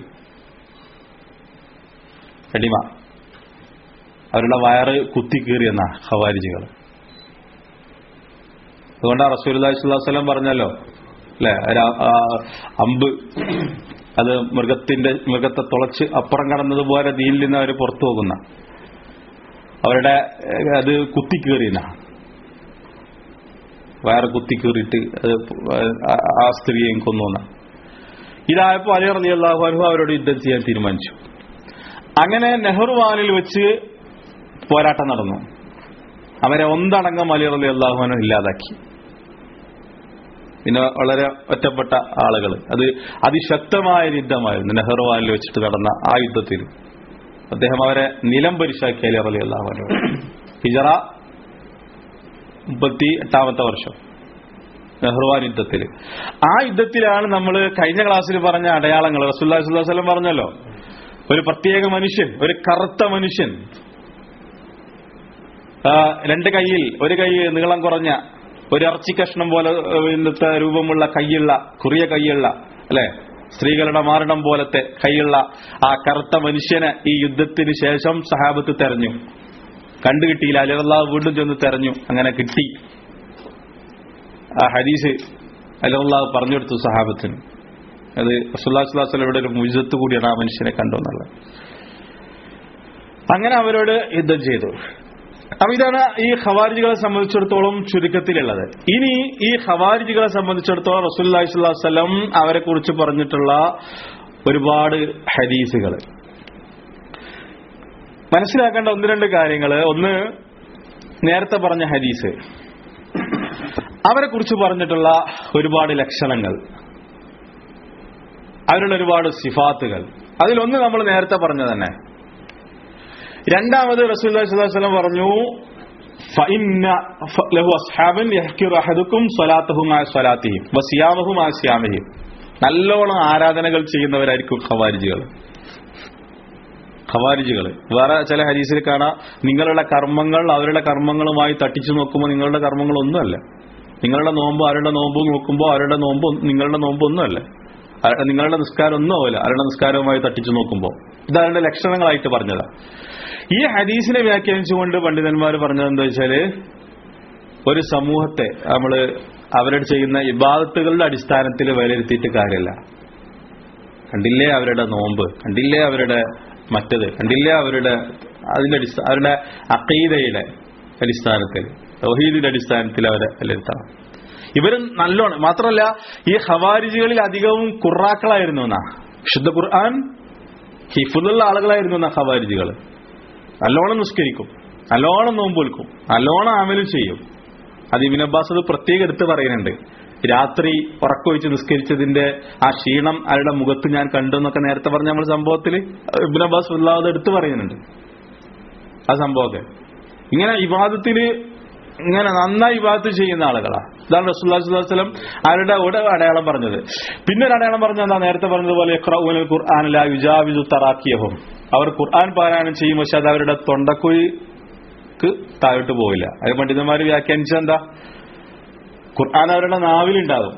അടിമ അവരുടെ വയറ് കുത്തിക്കീറിയെന്ന ഖവാരിജുകൾ അതുകൊണ്ട് റസൂൽ സ്വലം പറഞ്ഞല്ലോ അല്ലെ അമ്പ് അത് മൃഗത്തിന്റെ മൃഗത്തെ തുളച്ച് അപ്പുറം കടന്നതുപോലെ ദീനിൽ നിന്ന് അവർ പുറത്തു പോകുന്ന അവരുടെ ഏഹ്, അത് കുത്തിക്കേറിയെന്ന വയറ് കുത്തിക്കേറിയിട്ട് അത് ആ- ആ സ്ത്രീയെയും കൊന്നു എന്നാ. ഇതായപ്പോ അലി റലി അള്ളാഹു അൻഹു അവരോട് യുദ്ധം ചെയ്യാൻ തീരുമാനിച്ചു അങ്ങനെ നെഹ്റുവാനിൽ വെച്ച് പോരാട്ടം നടന്നു അവരെ ഒന്നടങ്കം അലി റലി അള്ളാഹുവിനെ ഇല്ലാതാക്കി പിന്നെ വളരെ ഒറ്റപ്പെട്ട ആളുകൾ അത് അതിശക്തമായ ഒരു യുദ്ധമായിരുന്നു നെഹ്റുവാനിൽ വെച്ചിട്ട് നടന്ന ആ യുദ്ധത്തിൽ അദ്ദേഹം അവരെ നിലം പരിശാക്കി അലി റലി അള്ളാഹുവിനോ ഹിജറ മുപ്പത്തി എട്ടാമത്തെ വർഷം നെഹ്റുവാൻ യുദ്ധത്തിൽ ആ യുദ്ധത്തിലാണ് നമ്മൾ കഴിഞ്ഞ ക്ലാസ്സിൽ പറഞ്ഞ അടയാളങ്ങൾ റസൂല്ലാ വസ്ലം പറഞ്ഞല്ലോ ഒരു പ്രത്യേക മനുഷ്യൻ ഒരു കറുത്ത മനുഷ്യൻ ആ, രണ്ട് കൈയിൽ ഒരു കൈ നീളം കുറഞ്ഞ ഒരു ഇറച്ചി കഷ്ണം പോലെ ഏ, ഇന്നത്തെ രൂപമുള്ള കൈയുള്ള കുറിയ കൈയുള്ള അല്ലെ സ്ത്രീകളുടെ മാരണം പോലത്തെ കൈയുള്ള ആ കറുത്ത മനുഷ്യനെ ഈ യുദ്ധത്തിന് ശേഷം സഹാബത്ത് തെരഞ്ഞു കണ്ടു കിട്ടിയില്ല അലിറല്ലാഹ് വീണ്ടും ചെന്ന് തെരഞ്ഞു അങ്ങനെ കിട്ടി ആ ഹദീസ് അലിറല്ലാഹ് പറഞ്ഞു കൊടുത്തു സഹാബത്തിന് അത് റസുല്ലാസ്ലാസ്ലയുടെ ഒരു മുജത്ത് കൂടിയാണ് ആ മനുഷ്യനെ കണ്ടു എന്നുള്ളത് അങ്ങനെ അവരോട് യുദ്ധം ചെയ്തു അപ്പൊ ഇതാണ് ഈ ഖവാരിജികളെ സംബന്ധിച്ചിടത്തോളം ചുരുക്കത്തിലുള്ളത് ഇനി ഈ ഖവാരിജികളെ സംബന്ധിച്ചിടത്തോളം റസൂല്ലി സ്വല്ലം അവരെ കുറിച്ച് പറഞ്ഞിട്ടുള്ള ഒരുപാട് ഹദീസുകൾ മനസ്സിലാക്കേണ്ട ഒന്ന് രണ്ട് കാര്യങ്ങൾ ഒന്ന് നേരത്തെ പറഞ്ഞ ഹദീസ് അവരെ കുറിച്ച് പറഞ്ഞിട്ടുള്ള ഒരുപാട് ലക്ഷണങ്ങൾ അവരുടെ ഒരുപാട് സിഫാത്തുകൾ അതിലൊന്ന് നമ്മൾ നേരത്തെ പറഞ്ഞു തന്നെ രണ്ടാമത് റസൂല്ലി സ്വലം പറഞ്ഞു فإن له أصحاب يحكر أحدكم صلاته مع صلاتهم وصيامه مع صيامهم നല്ലോണം ആരാധനകൾ ചെയ്യുന്നവരായിരിക്കും ഖവാരിജികൾ ഖവാരിജികൾ വേറെ ചില ഹരീസിൽ കാണാം നിങ്ങളുടെ കർമ്മങ്ങൾ അവരുടെ കർമ്മങ്ങളുമായി തട്ടിച്ചു നോക്കുമ്പോൾ നിങ്ങളുടെ കർമ്മങ്ങളൊന്നുമല്ല നിങ്ങളുടെ നോമ്പ് അവരുടെ നോമ്പ് നോക്കുമ്പോൾ അവരുടെ നോമ്പ് നിങ്ങളുടെ നോമ്പ് ഒന്നുമല്ല അവരുടെ- നിങ്ങളുടെ നിസ്കാരം ഒന്നും ആവില്ല അവരുടെ നിസ്കാരവുമായി തട്ടിച്ചു നോക്കുമ്പോൾ ഇത് അവരുടെ ലക്ഷണങ്ങളായിട്ട് പറഞ്ഞതാ ഈ ഹദീസിനെ വ്യാഖ്യാനിച്ചുകൊണ്ട് പണ്ഡിതന്മാർ പറഞ്ഞത് എന്താ വെച്ചാല് ഒരു സമൂഹത്തെ നമ്മള് അവരുടെ ചെയ്യുന്ന ഇബാദത്തുകളുടെ അടിസ്ഥാനത്തിൽ വിലയിരുത്തിയിട്ട് കാര്യമില്ല കണ്ടില്ലേ അവരുടെ നോമ്പ് കണ്ടില്ലേ അവരുടെ മറ്റത് കണ്ടില്ലേ അവരുടെ അതിന്റെ അടിസ്ഥാന അവരുടെ അക്കീതയുടെ അടിസ്ഥാനത്തിൽ തൗഹീദിന്റെ അടിസ്ഥാനത്തിൽ അവരെ വിലയിരുത്തണം ഇവര് നല്ലോണം മാത്രമല്ല ഈ ഹവാരിജികളിൽ അധികവും ഖുറാക്കളായിരുന്നു എന്നാ വിശുദ്ധ ഖുർആൻ ഹിഫുള്ള ആളുകളായിരുന്നു എന്നാ ഹവാരിജികൾ നല്ലോണം നിസ്കരിക്കും നല്ലോണം നോമ്പൊൽക്കും നല്ലോണം അമലും ചെയ്യും അത് ഇബിൻ അബ്ബാസ് അത് പ്രത്യേകം എടുത്ത് പറയുന്നുണ്ട് രാത്രി ഉറക്കൊഴിച്ച് നിസ്കരിച്ചതിന്റെ ആ ക്ഷീണം അവരുടെ മുഖത്ത് ഞാൻ കണ്ടു എന്നൊക്കെ നേരത്തെ പറഞ്ഞ നമ്മൾ സംഭവത്തിൽ ഇബിൻ അബ്ബാസ് ഉള്ളാതെ എടുത്ത് പറയുന്നുണ്ട് ആ സംഭവമൊക്കെ ഇങ്ങനെ ഇവാദത്തിന് ഇങ്ങനെ നന്നായി ഇവാദത്ത് ചെയ്യുന്ന ആളുകളാ ഇതാണ് റസൂല്ലാസ്ലം അവരുടെ ഒരു അടയാളം പറഞ്ഞത് പിന്നെ ഒരു അടയാളം പറഞ്ഞത് എന്താ നേരത്തെ പറഞ്ഞതുപോലെ യഖ്റഊനൽ ഖുർആൻ ലാ യുജാവിസു തറാക്കിയഹും അവർ ഖുർആൻ പാരായണം ചെയ്യും പക്ഷെ അത് അവരുടെ തൊണ്ടക്കുഴിക്ക് താഴോട്ട് പോവില്ല അത് പണ്ഡിതന്മാർ വ്യാഖ്യാനിച്ചത് എന്താ ഖുർആൻ അവരുടെ നാവിലുണ്ടാകും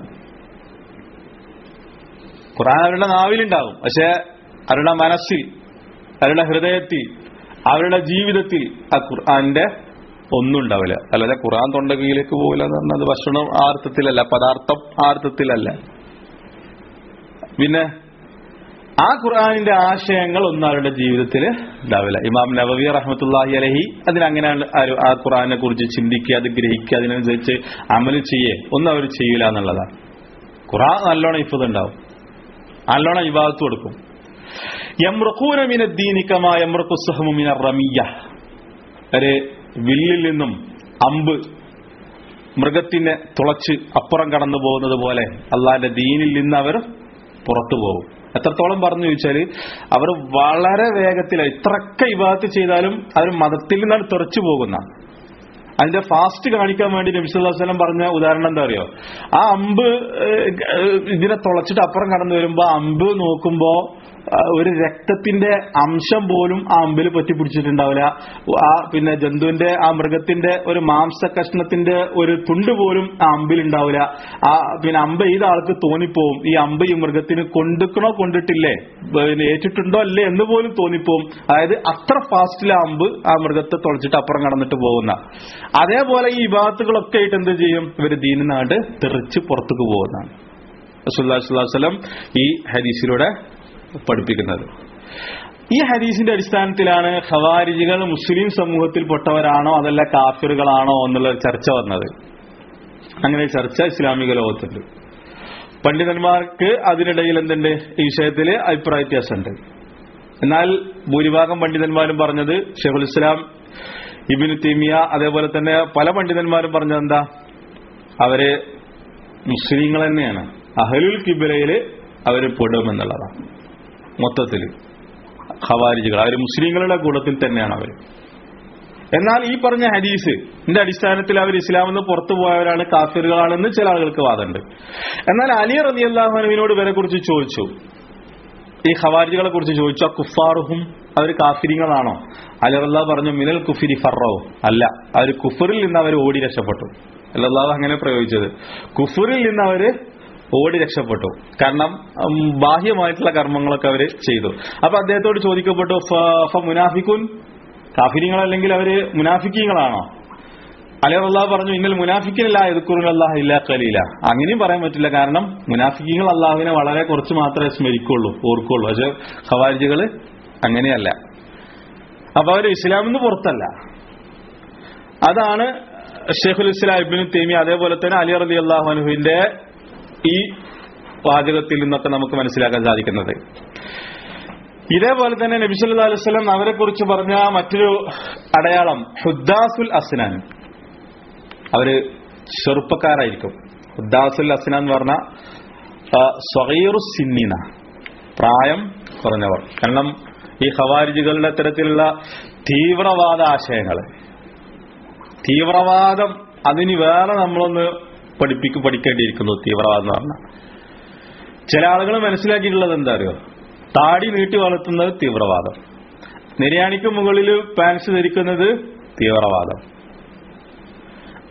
ഖുർആൻ അവരുടെ നാവിലുണ്ടാകും പക്ഷെ അവരുടെ മനസ്സിൽ അവരുടെ ഹൃദയത്തിൽ അവരുടെ ജീവിതത്തിൽ ആ ഖുർആന്റെ ഒന്നും ഉണ്ടാവില്ല അല്ലാതെ ഖുർആൻ തൊണ്ടകയിലേക്ക് പോകില്ല എന്ന് പറഞ്ഞത് ഭക്ഷണം ആ അർത്ഥത്തിലല്ല പദാർത്ഥം ആ അർത്ഥത്തിലല്ല പിന്നെ ആ ഖുർആാനിന്റെ ആശയങ്ങൾ ഒന്നും അവരുടെ ജീവിതത്തിൽ ഉണ്ടാവില്ല ഇമാം നബവി റഹ്മത്തുല്ലാഹി അലഹി അതിനങ്ങനെയാണ് ആരും ആ ഖുർആാനെ കുറിച്ച് ചിന്തിക്കുക അത് ഗ്രഹിക്കുക അതിനനുസരിച്ച് അമല് ചെയ്യേ ഒന്നും അവർ ചെയ്യൂല എന്നുള്ളതാണ് ഖുർആൻ നല്ലോണം ഇഫത് ഉണ്ടാവും നല്ലോണം ഇബാദത്ത് കൊടുക്കും യമ്രുഖൂന മിന ദീനിക്കമാ യമ്രുഖു സുഹമു മിന റമിയ ഒരു വില്ലിൽ നിന്നും അമ്പ് മൃഗത്തിനെ തുളച്ച് അപ്പുറം കടന്നു പോകുന്നത് പോലെ അള്ളാന്റെ ദീനിൽ നിന്ന് അവർ പുറത്തു പോകും എത്രത്തോളം പറഞ്ഞു ചോദിച്ചാല് അവർ വളരെ വേഗത്തിൽ എത്രയൊക്കെ ഇബാദത്ത് ചെയ്താലും അവർ മതത്തിൽ നിന്നാണ് തെറിച്ചു പോകുന്ന അതിന്റെ ഫാസ്റ്റ് കാണിക്കാൻ വേണ്ടി നബിസ്വല്ലം പറഞ്ഞ ഉദാഹരണം എന്താ അറിയോ ആ അമ്പ് ഏഹ്, ഏഹ്, ഇതിനെ തുളച്ചിട്ട് അപ്പുറം കടന്നു വരുമ്പോ ആ അമ്പ് നോക്കുമ്പോ ആ, ഒരു രക്തത്തിന്റെ അംശം പോലും ആ അമ്പിൽ പറ്റി പിടിച്ചിട്ടുണ്ടാവില്ല ആ പിന്നെ ജന്തുവിന്റെ ആ മൃഗത്തിന്റെ ഒരു മാംസ കഷ്ണത്തിന്റെ ഒരു തുണ്ട് പോലും ആ അമ്പിൽ ഉണ്ടാവില്ല ആ പിന്നെ അമ്പ് ചെയ്ത ആൾക്ക് തോന്നിപ്പോവും ഈ അമ്പ് ഈ മൃഗത്തിന് കൊണ്ടിക്കണോ കൊണ്ടിട്ടില്ലേ പിന്നെ ഏറ്റിട്ടുണ്ടോ അല്ലേ എന്ന് പോലും തോന്നിപ്പോവും അതായത് അത്ര ഫാസ്റ്റിൽ ആ അമ്പ് ആ മൃഗത്തെ തുളച്ചിട്ട് അപ്പുറം കടന്നിട്ട് പോകുന്ന അതേപോലെ ഈ വിഭാഗത്തുകളൊക്കെ ആയിട്ട് എന്ത് ചെയ്യും ഇവര് ദീനിനാണ്ട് തെറിച്ച് പുറത്തേക്ക് പോകുന്നതാണ് റസൂലുള്ളാഹിസ്വലം ഈ ഹദീസിലൂടെ പഠിപ്പിക്കുന്നത് ഈ ഹദീസിന്റെ അടിസ്ഥാനത്തിലാണ് ഖവാരിജികൾ മുസ്ലിം സമൂഹത്തിൽപ്പെട്ടവരാണോ അതല്ല കാഫിറുകളാണോ എന്നുള്ള ഒരു ചർച്ച വന്നത് അങ്ങനെ ഒരു ചർച്ച ഇസ്ലാമിക ലോകത്തുണ്ട് പണ്ഡിതന്മാർക്ക് അതിനിടയിൽ എന്തുണ്ട് ഈ വിഷയത്തിൽ അഭിപ്രായ വ്യത്യാസമുണ്ട് എന്നാൽ ഭൂരിഭാഗം പണ്ഡിതന്മാരും പറഞ്ഞത് ഷെഖുൽ ഇസ്ലാം ഇബിന് തീമിയ അതേപോലെ തന്നെ പല പണ്ഡിതന്മാരും പറഞ്ഞത് എന്താ അവര് മുസ്ലിങ്ങൾ തന്നെയാണ് അഹലുൽ കിബിലയില് അവര് പെടുമെന്നുള്ളതാണ് മൊത്തത്തില് ഖവാരിജികൾ അവർ മുസ്ലിങ്ങളുടെ കൂട്ടത്തിൽ തന്നെയാണ് അവർ എന്നാൽ ഈ പറഞ്ഞ ഹദീസ് ഇതിന്റെ അടിസ്ഥാനത്തിൽ അവർ ഇസ്ലാമിൽ നിന്ന് പുറത്തു പോയവരാണ് കാഫിറുകളാണെന്ന് ചില ആളുകൾക്ക് വാദമുണ്ട് എന്നാൽ അലി റബി അള്ളാഹുവിനോട് ഇവരെ കുറിച്ച് ചോദിച്ചു ഈ ഖവാരിജികളെ കുറിച്ച് ചോദിച്ചു ആ കുഫാറുഹും അവർ കാഫിരിങ്ങളാണോ അലി അള്ളാഹ് പറഞ്ഞു മിനൽ കുഫിരി ഫറോ അല്ല അവർ കുഫറിൽ നിന്ന് അവർ ഓടി രക്ഷപ്പെട്ടു അല്ലാഹ് അങ്ങനെ പ്രയോഗിച്ചത് കുഫറിൽ നിന്ന് അവര് ഓടി രക്ഷപ്പെട്ടു കാരണം ഉം, ബാഹ്യമായിട്ടുള്ള കർമ്മങ്ങളൊക്കെ അവര് ചെയ്തു അപ്പൊ അദ്ദേഹത്തോട് ചോദിക്കപ്പെട്ടു "ഫ- ഫ മുനാഫിക്കുൻ കാഫിരിങ്ങളല്ലെങ്കിൽ അവര് മുനാഫിക്കീങ്ങളാണോ അലി അള്ളാഹ് പറഞ്ഞു ഇന്നൽ മുനാഫിക്കിനല്ല എതുക്കുറുൽ അള്ളാഹ് ഇല്ലാ കലീല അങ്ങനെയും പറയാൻ പറ്റില്ല കാരണം മുനാഫിക്കീങ്ങൾ അള്ളാഹുവിനെ വളരെ കുറച്ച് മാത്രമേ സ്മരിക്കുള്ളൂ ഓർക്കുള്ളൂ പക്ഷെ ഖവാരിജികള് അങ്ങനെയല്ല അപ്പൊ അവര് ഇസ്ലാമിൽ നിന്ന് പുറത്തല്ല അതാണ് ഷെയ്ഖുൽ ഇസ്ലാം ഇബ്നു തേമി അതേപോലെ തന്നെ അലി റലി അള്ളാഹുനുവിന്റെ ഈ വാചകത്തിൽ നിന്നൊക്കെ നമുക്ക് മനസ്സിലാക്കാൻ സാധിക്കുന്നത് ഇതേപോലെ തന്നെ നബി സല്ലല്ലാഹു അലൈഹി വസല്ലം അവരെ കുറിച്ച് പറഞ്ഞ മറ്റൊരു അടയാളം ഹുദ്ദാസുൽ അസ്നാൻ അവര് ചെറുപ്പക്കാരായിരിക്കും ഹുദ്ദാസുൽ അസ്നാൻ എന്ന് പറഞ്ഞ സ്വഗീറു സിന്നിന പ്രായം കുറഞ്ഞവർ കാരണം ഈ ഖവാരിജുകളുടെ തരത്തിലുള്ള തീവ്രവാദ ആശയങ്ങൾ തീവ്രവാദം അതിന് വേറെ നമ്മളൊന്ന് പഠിപ്പിക്കും പഠിക്കേണ്ടിയിരിക്കുന്നു തീവ്രവാദം എന്ന് പറഞ്ഞാൽ ചില ആളുകൾ മനസ്സിലാക്കിയിട്ടുള്ളത് എന്താ അറിയോ താടി നീട്ടി വളർത്തുന്നത് തീവ്രവാദം നിര്യാണിക്ക് മുകളിൽ പാൻസ് ധരിക്കുന്നത് തീവ്രവാദം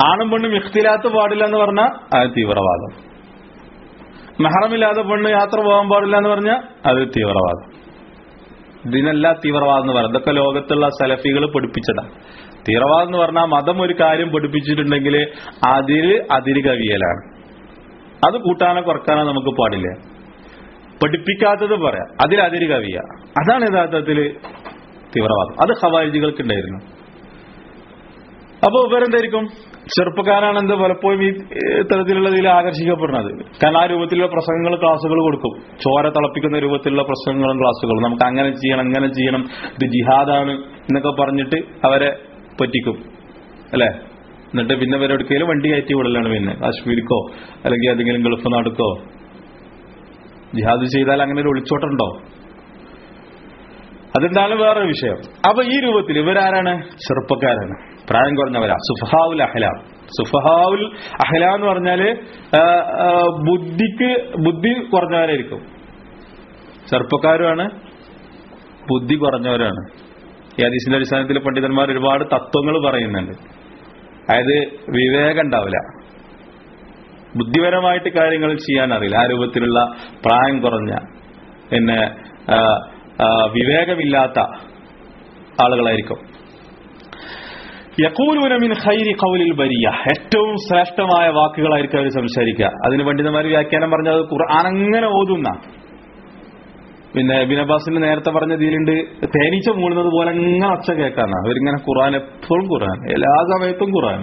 ആണും പെണ്ണും ഇഖ്തിലാത്ത് പാടില്ല എന്ന് പറഞ്ഞാൽ അത് തീവ്രവാദം മെഹറമില്ലാതെ പെണ്ണ് യാത്ര പോകാൻ പാടില്ല എന്ന് പറഞ്ഞാൽ അത് തീവ്രവാദം ഇതിനല്ല തീവ്രവാദം എന്ന് പറയുന്നത് ഇതൊക്കെ ലോകത്തുള്ള സലഫികൾ പഠിപ്പിച്ചതാണ് തീവ്രവാദം എന്ന് പറഞ്ഞാൽ മതം ഒരു കാര്യം പഠിപ്പിച്ചിട്ടുണ്ടെങ്കിൽ അതിര് അതിര് കവിയലാണ് അത് കൂട്ടാനോ കുറക്കാനോ നമുക്ക് പാടില്ല പഠിപ്പിക്കാത്തത് പറയാം അതിൽ അതിര് കവിയ അതാണ് യഥാർത്ഥത്തില് തീവ്രവാദം അത് ഹവാരിജികൾക്ക് ഉണ്ടായിരുന്നു അപ്പൊ ഇവരെന്തായിരിക്കും ചെറുപ്പക്കാരാണ് എന്ത് പലപ്പോഴും ഈ തരത്തിലുള്ള ഇതിൽ ആകർഷിക്കപ്പെടുന്നത് കാരണം ആ രൂപത്തിലുള്ള പ്രസംഗങ്ങൾ ക്ലാസ്സുകൾ കൊടുക്കും ചോര തിളപ്പിക്കുന്ന രൂപത്തിലുള്ള പ്രസംഗങ്ങളും ക്ലാസ്സുകളും നമുക്ക് അങ്ങനെ ചെയ്യണം അങ്ങനെ ചെയ്യണം ഇത് ജിഹാദാണ് എന്നൊക്കെ പറഞ്ഞിട്ട് അവരെ പറ്റിക്കും അല്ലെ എന്നിട്ട് പിന്നെ ഇവരെടുക്കലും വണ്ടി കയറ്റി വിടലാണ് പിന്നെ കാശ്മീരിക്കോ അല്ലെങ്കിൽ ഏതെങ്കിലും ഗൾഫ് നാടുക്കോ ജിഹാദ് ചെയ്താൽ അങ്ങനെ ഒരു ഒളിച്ചോട്ടുണ്ടോ അതെന്താണ് വേറൊരു വിഷയം അപ്പൊ ഈ രൂപത്തിൽ ഇവരാരാണ് ചെറുപ്പക്കാരാണ് പ്രായം കുറഞ്ഞവരാ സുഫഹാവുൽ അഹ്ലാം സുഫഹാവുൽ അഹ്ല എന്ന് പറഞ്ഞാല് ആ, ആ, ബുദ്ധിക്ക് ബുദ്ധി കുറഞ്ഞവരായിരിക്കും ചെറുപ്പക്കാരുമാണ് ബുദ്ധി കുറഞ്ഞവരാണ് ഈ ഹദീസിന്റെ അടിസ്ഥാനത്തിൽ പണ്ഡിതന്മാർ ഒരുപാട് തത്വങ്ങൾ പറയുന്നുണ്ട് അതായത് വിവേകം ഉണ്ടാവില്ല ബുദ്ധിപരമായിട്ട് കാര്യങ്ങൾ ചെയ്യാൻ അറിയില്ല ആ രൂപത്തിലുള്ള പ്രായം കുറഞ്ഞ പിന്നെ ആ, ആ, വിവേകമില്ലാത്ത ആളുകളായിരിക്കും യക്കൂലൂന മിൻ ഖൈരി ഖൗലിൽ ബരിയ ഏറ്റവും ശ്രേഷ്ഠമായ വാക്കുകളായിരിക്കും അവർ സംസാരിക്കുക അതിന് പണ്ഡിതന്മാർ വ്യാഖ്യാനം പറഞ്ഞത് ഖുർആൻ അങ്ങനെ ഓതുന്ന പിന്നെ ബിൻ അബ്ബാസിന്റെ നേരത്തെ പറഞ്ഞ ഇതിലുണ്ട് തേനീച്ച മൂളുന്നത് പോലെ അങ്ങനെ ഒച്ച കേൾക്കാന്ന അവരിങ്ങനെ ഖുർആൻ എപ്പോഴും ഖുർആൻ എല്ലാ സമയത്തും ഖുർആൻ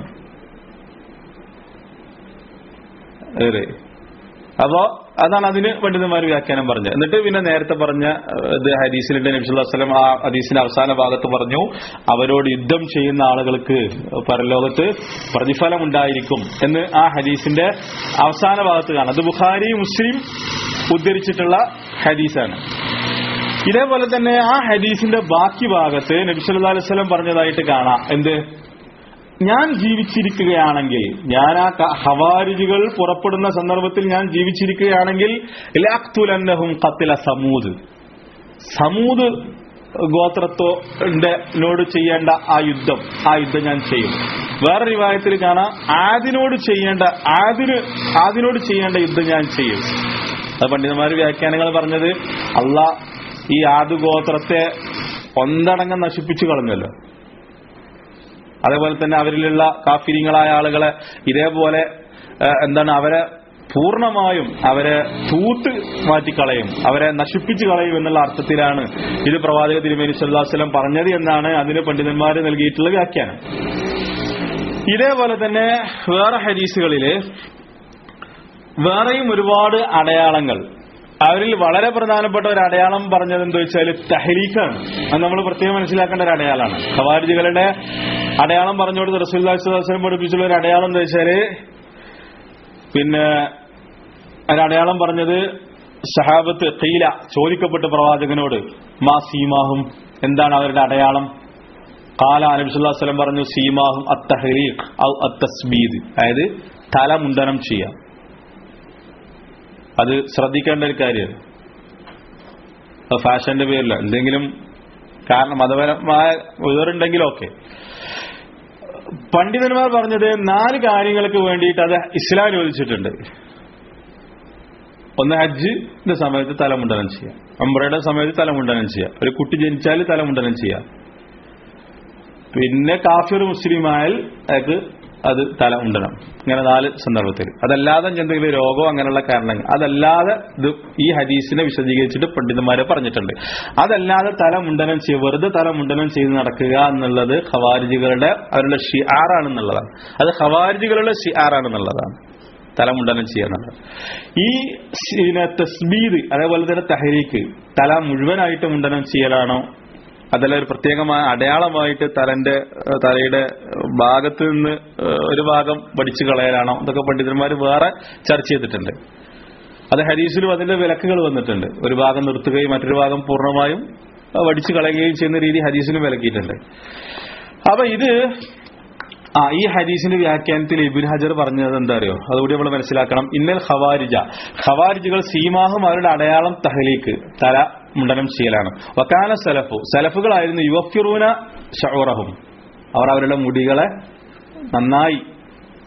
അതെ അപ്പോ അതാണ് അതിന് പണ്ഡിതന്മാർ വ്യാഖ്യാനം പറഞ്ഞത് എന്നിട്ട് പിന്നെ നേരത്തെ പറഞ്ഞ ഏഹ്, ഇത് ഹദീസിലുണ്ട് നബിസുല്ലാ വസ്ലം ആ ഹദീസിന്റെ അവസാന ഭാഗത്ത് പറഞ്ഞു അവരോട് യുദ്ധം ചെയ്യുന്ന ആളുകൾക്ക് പരലോകത്ത് പ്രതിഫലം ഉണ്ടായിരിക്കും എന്ന് ആ ഹദീസിന്റെ അവസാന ഭാഗത്ത് കാണാം അത് ബുഖാരി മുസ്ലിം ഉദ്ധരിച്ചിട്ടുള്ള ഹദീസാണ് ഇതേപോലെ തന്നെ ആ ഹദീസിന്റെ ബാക്കി ഭാഗത്ത് നബി സല്ലല്ലാഹു അലൈഹി വസല്ലം പറഞ്ഞതായിട്ട് കാണാം എന്ത് ഞാൻ ജീവിച്ചിരിക്കുകയാണെങ്കിൽ ഞാൻ ആ ക- ഹവാരിജുകൾ പുറപ്പെടുന്ന സന്ദർഭത്തിൽ ഞാൻ ജീവിച്ചിരിക്കുകയാണെങ്കിൽ ലാഖ്തുലന്നഹും ഖത്തില സമൂദ് സമൂദ് ഗോത്രത്തോട് ചെയ്യേണ്ട ആ യുദ്ധം ആ യുദ്ധം ഞാൻ ചെയ്യും വേറെ റിവായത്തിൽ കാണാം ആദിനോട് ചെയ്യേണ്ട ആദിന് ആദിനോട് ചെയ്യേണ്ട യുദ്ധം ഞാൻ ചെയ്യും അത് പണ്ഡിതന്മാർ വ്യാഖ്യാനങ്ങൾ പറഞ്ഞത് അള്ളാ ഈ ആദ് ഗോത്രത്തെ ഒന്നടങ്കം നശിപ്പിച്ചു കളഞ്ഞല്ലോ അതേപോലെ തന്നെ അവരിലുള്ള കാഫിരിങ്ങളായ ആളുകളെ ഇതേപോലെ ഏഹ്, എന്താണ് അവരെ പൂർണ്ണമായും അവരെ തൂത്ത് മാറ്റിക്കളയും അവരെ നശിപ്പിച്ചു കളയും എന്നുള്ള അർത്ഥത്തിലാണ് ഇത് പ്രവാചക തിരുമേനി സല്ലാസ്ലം പറഞ്ഞത് എന്നാണ് അതിന് പണ്ഡിതന്മാർ നൽകിയിട്ടുള്ള വ്യാഖ്യാനം ഇതേപോലെ തന്നെ വേറെ ഹദീസുകളില് വേറെയും ഒരുപാട് അടയാളങ്ങൾ അവരിൽ വളരെ പ്രധാനപ്പെട്ട ഒരു അടയാളം പറഞ്ഞത് എന്താ വെച്ചാൽ തഹലീഖാണ് അത് നമ്മൾ പ്രത്യേകം മനസ്സിലാക്കേണ്ട ഒരു അടയാളമാണ് ഖവാരിജുകളുടെ അടയാളം പറഞ്ഞുകൊണ്ട് റസൂല്ലാസ്ലം പഠിപ്പിച്ചുള്ള ഒരു അടയാളം എന്താ വെച്ചാല് പിന്നെ ഒരു അടയാളം പറഞ്ഞത് സഹാബത്ത് ഖീല ചോദിക്കപ്പെട്ട പ്രവാചകനോട് മാ സീമാഹും എന്താണ് അവരുടെ അടയാളം കാല അനബിസുല്ലാസ്ലം പറഞ്ഞു സീമാഹും അത്തഹലീഖ് ഔ അത്തസ്ബീദ് അതായത് തല മുണ്ടനം ചെയ്യാം അത് ശ്രദ്ധിക്കേണ്ട ഒരു കാര്യമാണ് അത് ഫാഷന്റെ പേരില്ല എന്തെങ്കിലും കാരണം മതപരമായ വേറുണ്ടെങ്കിലും ഒക്കെ പണ്ഡിതന്മാർ പറഞ്ഞത് നാല് കാര്യങ്ങൾക്ക് വേണ്ടിയിട്ട് അത് ഇസ്ലാം ചോദിച്ചിട്ടുണ്ട് ഒന്ന് ഹജ്ജിന്റെ സമയത്ത് തലമുണ്ടനം ചെയ്യാം അമ്രയുടെ സമയത്ത് തലമുണ്ടനം ചെയ്യാം ഒരു കുട്ടി ജനിച്ചാൽ തലമുണ്ടനം ചെയ്യാം പിന്നെ കാഫിർ മുസ്ലിമായാൽ അയാൾക്ക് അത് തല ഉണ്ടണം ഇങ്ങനെ നാല് സന്ദർഭത്തിൽ അതല്ലാതെ എന്തെങ്കിലും രോഗമോ അങ്ങനെയുള്ള കാരണങ്ങൾ അതല്ലാതെ ഇത് ഈ ഹദീസിനെ വിശദീകരിച്ചിട്ട് പണ്ഡിതന്മാരെ പറഞ്ഞിട്ടുണ്ട് അതല്ലാതെ തല മുണ്ടനം ചെയ്യുക വെറുതെ തല മുണ്ടനം ചെയ്ത് നടക്കുക എന്നുള്ളത് ഖവാരിജികളുടെ അവരുടെ ഷിആറാണെന്നുള്ളതാണ് അത് ഖവാരിജികളുടെ ഷിആറാണെന്നുള്ളതാണ് തലമുണ്ടനം ചെയ്യാന്നുള്ളത് ഈ പിന്നെ തസ്ബീദ് അതേപോലെ തന്നെ തഹരീക്ക് തല മുഴുവനായിട്ട് മുണ്ടനം ചെയ്യലാണോ അതല്ല ഒരു പ്രത്യേകമായ അടയാളമായിട്ട് തലന്റെ ഏഹ്, തലയുടെ ഭാഗത്ത് നിന്ന് ഏഹ്, ഒരു ഭാഗം വടിച്ചു കളയലാണോ ഇതൊക്കെ പണ്ഡിതന്മാർ വേറെ ചർച്ച ചെയ്തിട്ടുണ്ട് അത് ഹരീസിലും അതിന്റെ വിലക്കുകൾ വന്നിട്ടുണ്ട് ഒരു ഭാഗം നിർത്തുകയും മറ്റൊരു ഭാഗം പൂർണ്ണമായും ഏഹ്, വടിച്ചു കളയുകയും ചെയ്യുന്ന രീതി ഹദീസിലും വിലക്കിയിട്ടുണ്ട് അപ്പൊ ഇത് ആ ഈ ഹദീസിന്റെ വ്യാഖ്യാനത്തിൽ ഇബിൻ ഹജർ പറഞ്ഞത് എന്താ അറിയോ അതുകൂടി നമ്മൾ മനസ്സിലാക്കണം ഇന്നൽ ഖവാരിജ ഖവാരിജുകൾ സീമാഹും അവരുടെ അടയാളം തഹലീക്ക് തല മുണ്ടനം ചെയ്യലാണ് വക്കാന സലഫു സലഫുകളായിരുന്നു യുവഫിറൂന ഷൗറഹും അവർ അവരുടെ മുടികളെ നന്നായി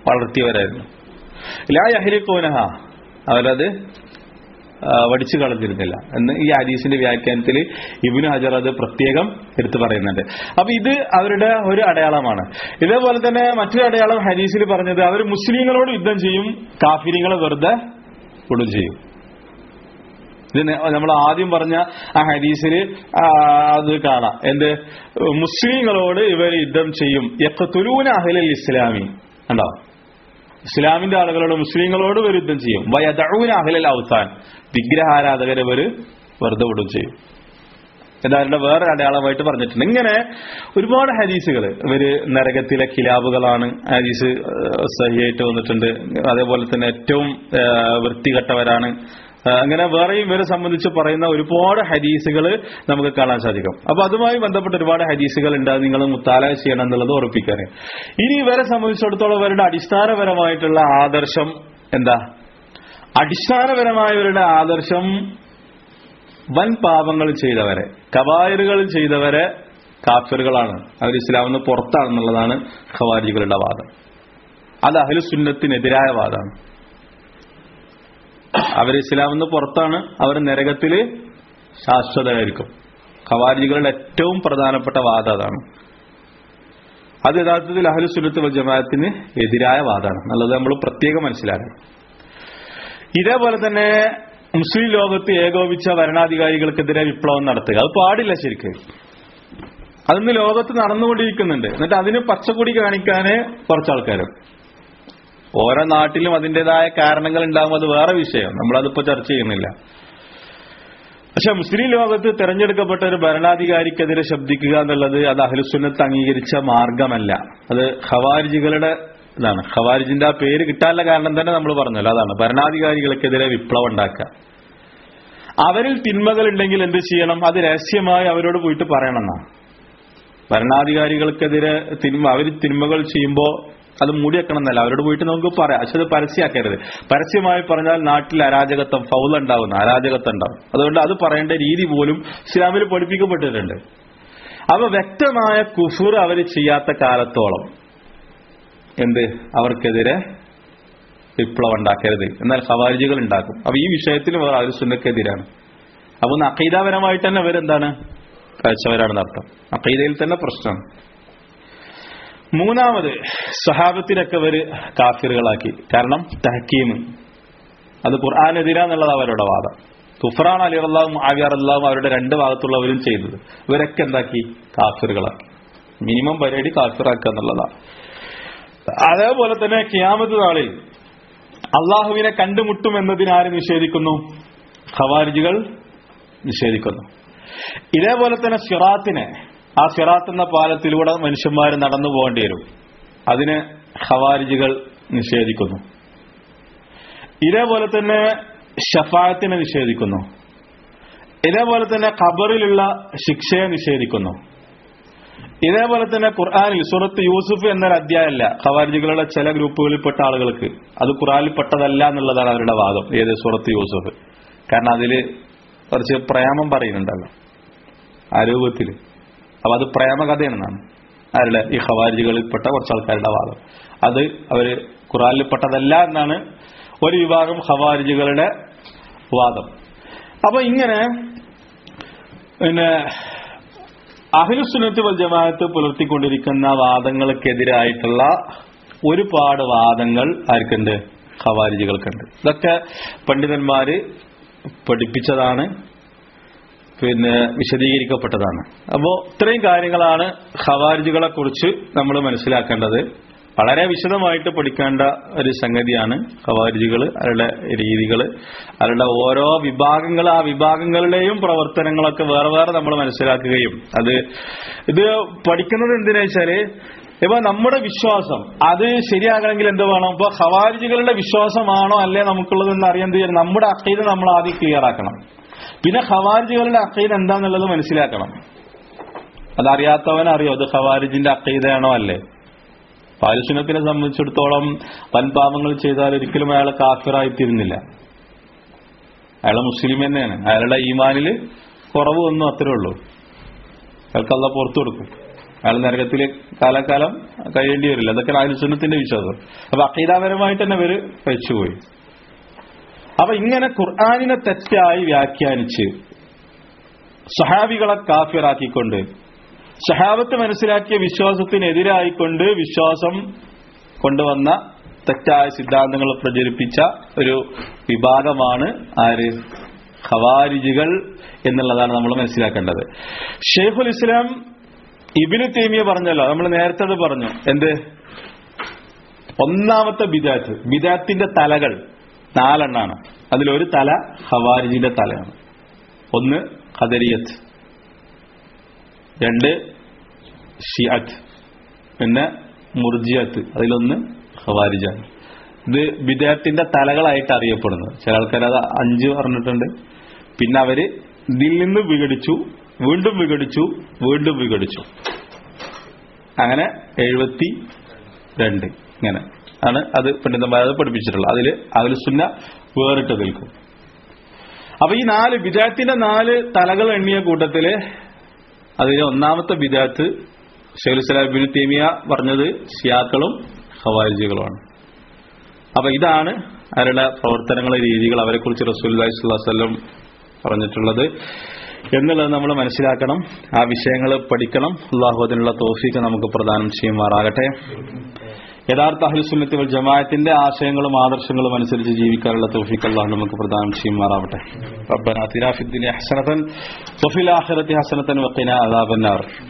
വളർത്തിയവരായിരുന്നു ലാ യഹ്ലിഖൂനഹ അവരത് ആ, വടിച്ചു കളഞ്ഞിരുന്നില്ല എന്ന് ഈ ഹദീസിന്റെ വ്യാഖ്യാനത്തിൽ ഇബിന് ഹജർ അത് പ്രത്യേകം എടുത്തു പറയുന്നുണ്ട് അപ്പൊ ഇത് അവരുടെ ഒരു അടയാളമാണ് ഇതേപോലെ തന്നെ മറ്റൊരു അടയാളം ഹദീസിൽ പറഞ്ഞത് അവർ മുസ്ലിങ്ങളോട് യുദ്ധം ചെയ്യും കാഫിരിങ്ങളെ വെറുതെ വിടും ചെയ്യും ഇത് നമ്മൾ ആദ്യം പറഞ്ഞ ആ ഹദീസിൽ അത് കാണാം എന്ത് മുസ്ലിങ്ങളോട് ഇവർ യുദ്ധം ചെയ്യും യഖ്തുലൂന അഹ്ലൽ ഇസ്ലാമി കണ്ടോ ഇസ്ലാമിന്റെ ആളുകളോട് മുസ്ലിങ്ങളോട് ഇവർ യുദ്ധം ചെയ്യും വയദഊന അഹ്ലൽ ഔസാൻ വിഗ്രഹാരാധകരെ ഇവർ വെറുതെ വിടും ചെയ്യും ഇതാരുടെ വേറെ അടയാളമായിട്ട് പറഞ്ഞിട്ടുണ്ട് ഇങ്ങനെ ഒരുപാട് ഹദീസുകൾ ഇവര് നരകത്തിലെ കിലാബുകളാണ് ഹദീസ് ഏഹ്, സഹിയായിട്ട് വന്നിട്ടുണ്ട് അതേപോലെ തന്നെ ഏറ്റവും ഏഹ്, വൃത്തികെട്ടവരാണ് ഏഹ്, അങ്ങനെ വേറെയും ഇവരെ സംബന്ധിച്ച് പറയുന്ന ഒരുപാട് ഹദീസുകൾ നമുക്ക് കാണാൻ സാധിക്കും അപ്പൊ അതുമായി ബന്ധപ്പെട്ട ഒരുപാട് ഹദീസുകൾ ഉണ്ട് അത് നിങ്ങൾ മുത്താല ചെയ്യണം എന്നുള്ളത് ഉറപ്പിക്കാൻ ഇനി ഇവരെ സംബന്ധിച്ചിടത്തോളം ഇവരുടെ അടിസ്ഥാനപരമായിട്ടുള്ള ആദർശം എന്താ അടിസ്ഥാനപരമായവരുടെ ആദർശം വൻ പാപങ്ങൾ ചെയ്തവരെ കബായറുകൾ ചെയ്തവരെ കാഫിറുകളാണ് അവർ ഇസ്ലാമിൽ നിന്ന് പുറത്താണെന്നുള്ളതാണ് ഖവാരികളുടെ വാദം അത് അഹ്ലു സുന്നത്തിനെതിരായ വാദമാണ് അവർ ഇസ്ലാമിൽ നിന്ന് പുറത്താണ് അവർ നരകത്തില് ശാശ്വതരായിരിക്കും ഖവാരികളുടെ ഏറ്റവും പ്രധാനപ്പെട്ട വാദം അതാണ് അത് യഥാർത്ഥത്തിൽ അഹ്ലു സുന്നത്ത് വൽ ജമാഅത്തിന് എതിരായ വാദമാണ് എന്നുള്ളത് നമ്മൾ പ്രത്യേകം മനസ്സിലാക്കണം ഇതേപോലെ തന്നെ മുസ്ലിം ലോകത്ത് ഏകോപിച്ച ഭരണാധികാരികൾക്കെതിരെ വിപ്ലവം നടത്തുക അത് പാടില്ല ശരിക്ക് അതൊന്ന് ലോകത്ത് നടന്നുകൊണ്ടിരിക്കുന്നുണ്ട് എന്നിട്ട് അതിന് പച്ചക്കൊടി കാണിക്കാന് കുറച്ച് ആൾക്കാരും ഓരോ നാട്ടിലും അതിൻ്റെതായ കാരണങ്ങൾ ഉണ്ടാകും അത് വേറെ വിഷയം നമ്മളതിപ്പോ ചർച്ച ചെയ്യുന്നില്ല പക്ഷെ മുസ്ലിം ലോകത്ത് തെരഞ്ഞെടുക്കപ്പെട്ട ഒരു ഭരണാധികാരിക്കെതിരെ ശബ്ദിക്കുക എന്നുള്ളത് അത് അഹ്ലുസുന്നത്ത് അംഗീകരിച്ച മാർഗമല്ല അത് ഖവാരിജികളുടെ ഇതാണ് ഖവാരിജിന്റെ ആ പേര് കിട്ടാനുള്ള കാരണം തന്നെ നമ്മൾ പറഞ്ഞല്ലോ അതാണ് ഭരണാധികാരികൾക്കെതിരെ വിപ്ലവം ഉണ്ടാക്കുക അവരിൽ തിന്മകൾ ഉണ്ടെങ്കിൽ എന്ത് ചെയ്യണം അത് രഹസ്യമായി അവരോട് പോയിട്ട് പറയണം എന്നാ ഭരണാധികാരികൾക്കെതിരെ തിന്മ അവർ തിന്മകൾ ചെയ്യുമ്പോൾ അത് മൂടിവെക്കണം എന്നല്ല അവരോട് പോയിട്ട് നമുക്ക് പറയാം പക്ഷെ അത് പരസ്യമാക്കരുത് പരസ്യമായി പറഞ്ഞാൽ നാട്ടിൽ അരാജകത്വം ഫൗൾ ഉണ്ടാവുന്ന അരാജകത്വം ഉണ്ടാവും അതുകൊണ്ട് അത് പറയേണ്ട രീതി പോലും ഇസ്ലാമിൽ പഠിപ്പിക്കപ്പെട്ടിട്ടുണ്ട് അപ്പൊ വ്യക്തമായ കുഫുർ അവർ ചെയ്യാത്ത കാലത്തോളം എന്ത് അവർക്കെതിരെ വിപ്ലവം ഉണ്ടാക്കരുത് എന്നാൽ ഖവാരിജികൾ ഉണ്ടാക്കും അപ്പൊ ഈ വിഷയത്തിൽ വേറെ അവർ സുന്നക്കെതിരാണ് അപ്പൊ ഒന്ന് അക്കീതാപരമായിട്ട് തന്നെ അവരെന്താണ് കഴിച്ചവരാണെന്ന് അർത്ഥം അക്കീതയിൽ തന്നെ പ്രശ്നം മൂന്നാമത് സഹാബത്തിനൊക്കെ അവര് കാഫിറുകളാക്കി കാരണം തഹക്കീം അത് ഖുർആാനെതിരാന്നുള്ളത് അവരുടെ വാദം തുഫറാൻ അലി അള്ളാഹും ആവിയാർ അള്ളാഹും അവരുടെ രണ്ട് ഭാഗത്തുള്ളവരും ചെയ്തത് ഇവരൊക്കെ എന്താക്കി കാഫിറുകളാക്കി മിനിമം പരിപാടി കാഫിറാക്കുക എന്നുള്ളതാണ് അതേപോലെ തന്നെ കിയാമത്ത് നാളിൽ അള്ളാഹുവിനെ കണ്ടുമുട്ടും എന്നതിന് ആര് നിഷേധിക്കുന്നു ഖവാരിജികൾ നിഷേധിക്കുന്നു ഇതേപോലെ തന്നെ സിറാത്തിനെ ആ സിറാത്ത് എന്ന പാലത്തിലൂടെ മനുഷ്യന്മാർ നടന്നു പോകേണ്ടി വരും അതിന് ഖവാരിജികൾ നിഷേധിക്കുന്നു ഇതേപോലെ തന്നെ ഷഫായത്തിനെ നിഷേധിക്കുന്നു ഇതേപോലെ തന്നെ ഖബറിലുള്ള ശിക്ഷയെ നിഷേധിക്കുന്നു ഇതേപോലെ തന്നെ ഖുർആാനിൽ സുറത്ത് യൂസുഫ് എന്നൊരു അധ്യായമല്ല ഖവാരിജികളുടെ ചില ഗ്രൂപ്പുകളിൽപ്പെട്ട ആളുകൾക്ക് അത് ഖുർആാനിൽ പെട്ടതല്ല എന്നുള്ളതാണ് അവരുടെ വാദം ഏത് സുറത്ത് യൂസുഫ് കാരണം അതില് കുറച്ച് പ്രേമം പറയുന്നുണ്ടല്ലോ ആ രൂപത്തിൽ അപ്പൊ അത് പ്രേമകഥയാണെന്നാണ് ആരുടെ ഈ ഖവാരിജികളിൽപ്പെട്ട കുറച്ച് ആൾക്കാരുടെ വാദം അത് അവര് ഖുറാനിൽ പെട്ടതല്ല എന്നാണ് ഒരു വിഭാഗം ഖവാരിജികളുടെ വാദം അപ്പൊ ഇങ്ങനെ പിന്നെ അഹിലുസുന്നത്ത് വൽ ജമാഅത്ത് പുലർത്തിക്കൊണ്ടിരിക്കുന്ന വാദങ്ങൾക്കെതിരായിട്ടുള്ള ഒരുപാട് വാദങ്ങൾ ആർക്കുണ്ട് ഖവാരിജികൾക്കുണ്ട് ഇതൊക്കെ പണ്ഡിതന്മാര് പഠിപ്പിച്ചതാണ് പിന്നെ വിശദീകരിക്കപ്പെട്ടതാണ് അപ്പോൾ ഇത്രയും കാര്യങ്ങളാണ് ഖവാരിജികളെ കുറിച്ച് നമ്മൾ മനസ്സിലാക്കേണ്ടത് വളരെ വിശദമായിട്ട് പഠിക്കേണ്ട ഒരു സംഗതിയാണ് ഖവാരിജികൾ അവരുടെ രീതികൾ അവരുടെ ഓരോ വിഭാഗങ്ങൾ ആ വിഭാഗങ്ങളുടെയും പ്രവർത്തനങ്ങളൊക്കെ വേറെ വേറെ നമ്മൾ മനസ്സിലാക്കുകയും അത് ഇത് പഠിക്കുന്നത് എന്തിനാ വെച്ചാല് ഇപ്പൊ നമ്മുടെ വിശ്വാസം അത് ശരിയാകണമെങ്കിൽ എന്ത് വേണം ഇപ്പൊ ഖവാരിജികളുടെ വിശ്വാസമാണോ അല്ലേ നമുക്കുള്ളത് എന്ന് അറിയാൻ എന്ത് ചെയ്യണം നമ്മുടെ അക്കീത് നമ്മൾ ആദ്യം ക്ലിയർ ആക്കണം പിന്നെ ഖവാരിജികളുടെ അക്കീത് എന്താന്നുള്ളത് മനസ്സിലാക്കണം അതറിയാത്തവൻ അറിയോ അത് ഖവാരിജിന്റെ അക്കീതയാണോ അല്ലേ പാലുസുനത്തിനെ സംബന്ധിച്ചിടത്തോളം വൻപാപങ്ങൾ ചെയ്താൽ ഒരിക്കലും അയാൾ കാഫിറായിത്തീരുന്നില്ല അയാൾ മുസ്ലിം തന്നെയാണ് അയാളുടെ ഈമാനിൽ കുറവ് ഒന്നും അത്രേ ഉള്ളൂ അയാൾക്ക് അല്ല പുറത്തു കൊടുക്കും അയാൾ നരകത്തിൽ കാലകാലം കഴിയേണ്ടി വരില്ല അതൊക്കെ ആലുസുന്നത്തിന്റെ വിശ്വാസം അപ്പൊ അക്കീതാപരമായിട്ട് തന്നെ ഇവര് വെച്ചുപോയി അപ്പൊ ഇങ്ങനെ ഖുർആാനിനെ തെറ്റായി വ്യാഖ്യാനിച്ച് സഹാബികളെ കാഫിറാക്കിക്കൊണ്ട് സഹാബത്ത് മനസ്സിലാക്കിയ വിശ്വാസത്തിനെതിരായിക്കൊണ്ട് വിശ്വാസം കൊണ്ടുവന്ന തെറ്റായ സിദ്ധാന്തങ്ങൾ പ്രചരിപ്പിച്ച ഒരു വിഭാഗമാണ് ആര് ഖവാരിജികൾ എന്നുള്ളതാണ് നമ്മൾ മനസ്സിലാക്കേണ്ടത് ഷെയ്ഖുൽ ഇസ്ലാം ഇബിന് തേമിയ പറഞ്ഞല്ലോ നമ്മൾ നേരത്തെ അത് പറഞ്ഞു എന്ത് ഒന്നാമത്തെ ബിദാത്ത് ബിദാത്തിന്റെ തലകൾ നാലെണ്ണാണ് അതിലൊരു തല ഖവാരിജിന്റെ തലയാണ് ഒന്ന് ഖദരിയത്ത് രണ്ട് ഷിയത്ത് പിന്നെ മുർജിയത്ത് അതിലൊന്ന് ഖവാരിജാണ് ഇത് ബിദാത്തിന്റെ തലകളായിട്ട് അറിയപ്പെടുന്നത് ചില ആൾക്കാർ അത് അഞ്ച് പറഞ്ഞിട്ടുണ്ട് പിന്നെ അവര് ഇതിൽ നിന്ന് വിഘടിച്ചു വീണ്ടും വിഘടിച്ചു വീണ്ടും വിഘടിച്ചു അങ്ങനെ എഴുപത്തി രണ്ട് ഇങ്ങനെ ആണ് അത് പണ്ഡിതന്മാർ അത് പഠിപ്പിച്ചിട്ടുള്ളത് അതിൽ അഖിലുസുന്ന വേറിട്ട് നിൽക്കും അപ്പൊ ഈ നാല് ബിദാത്തിന്റെ നാല് തലകൾ എണ്ണിയ കൂട്ടത്തില് അതിലെ ഒന്നാമത്തെ ബിദാത്ത് ഷെയ്ഖുസ്ലാബിൻ തേമിയ പറഞ്ഞത് ഷിയാക്കളും ഖവാരിജികളുമാണ് അപ്പൊ ഇതാണ് അവരുടെ പ്രവർത്തനങ്ങളെ രീതികൾ അവരെ കുറിച്ച് റസൂല്ലി സ്വല്ലം പറഞ്ഞിട്ടുള്ളത് എന്നുള്ളത് നമ്മൾ മനസ്സിലാക്കണം ആ വിഷയങ്ങൾ പഠിക്കണം അള്ളാഹു അതിനുള്ള തോഫീക്ക് നമുക്ക് പ്രദാനം ചെയ്യുമാറാകട്ടെ യഥാർത്ഥ അഹ്ലുസുന്നത്തി വൽ ജമാഅത്തിന്റെ ആശയങ്ങളും ആദർശങ്ങളും അനുസരിച്ച് ജീവിക്കാനുള്ള തൗഫീഖ് അള്ളാഹു നമുക്ക് പ്രദാനം ചെയ്യുമാറാവട്ടെ റബ്ബന അതിനാ ഫിദ്ദുനിയ ഹസനതൻ വഫിൽ ആഖിറതി ഹസനതൻ വഖിനാ അദാബന്നാർ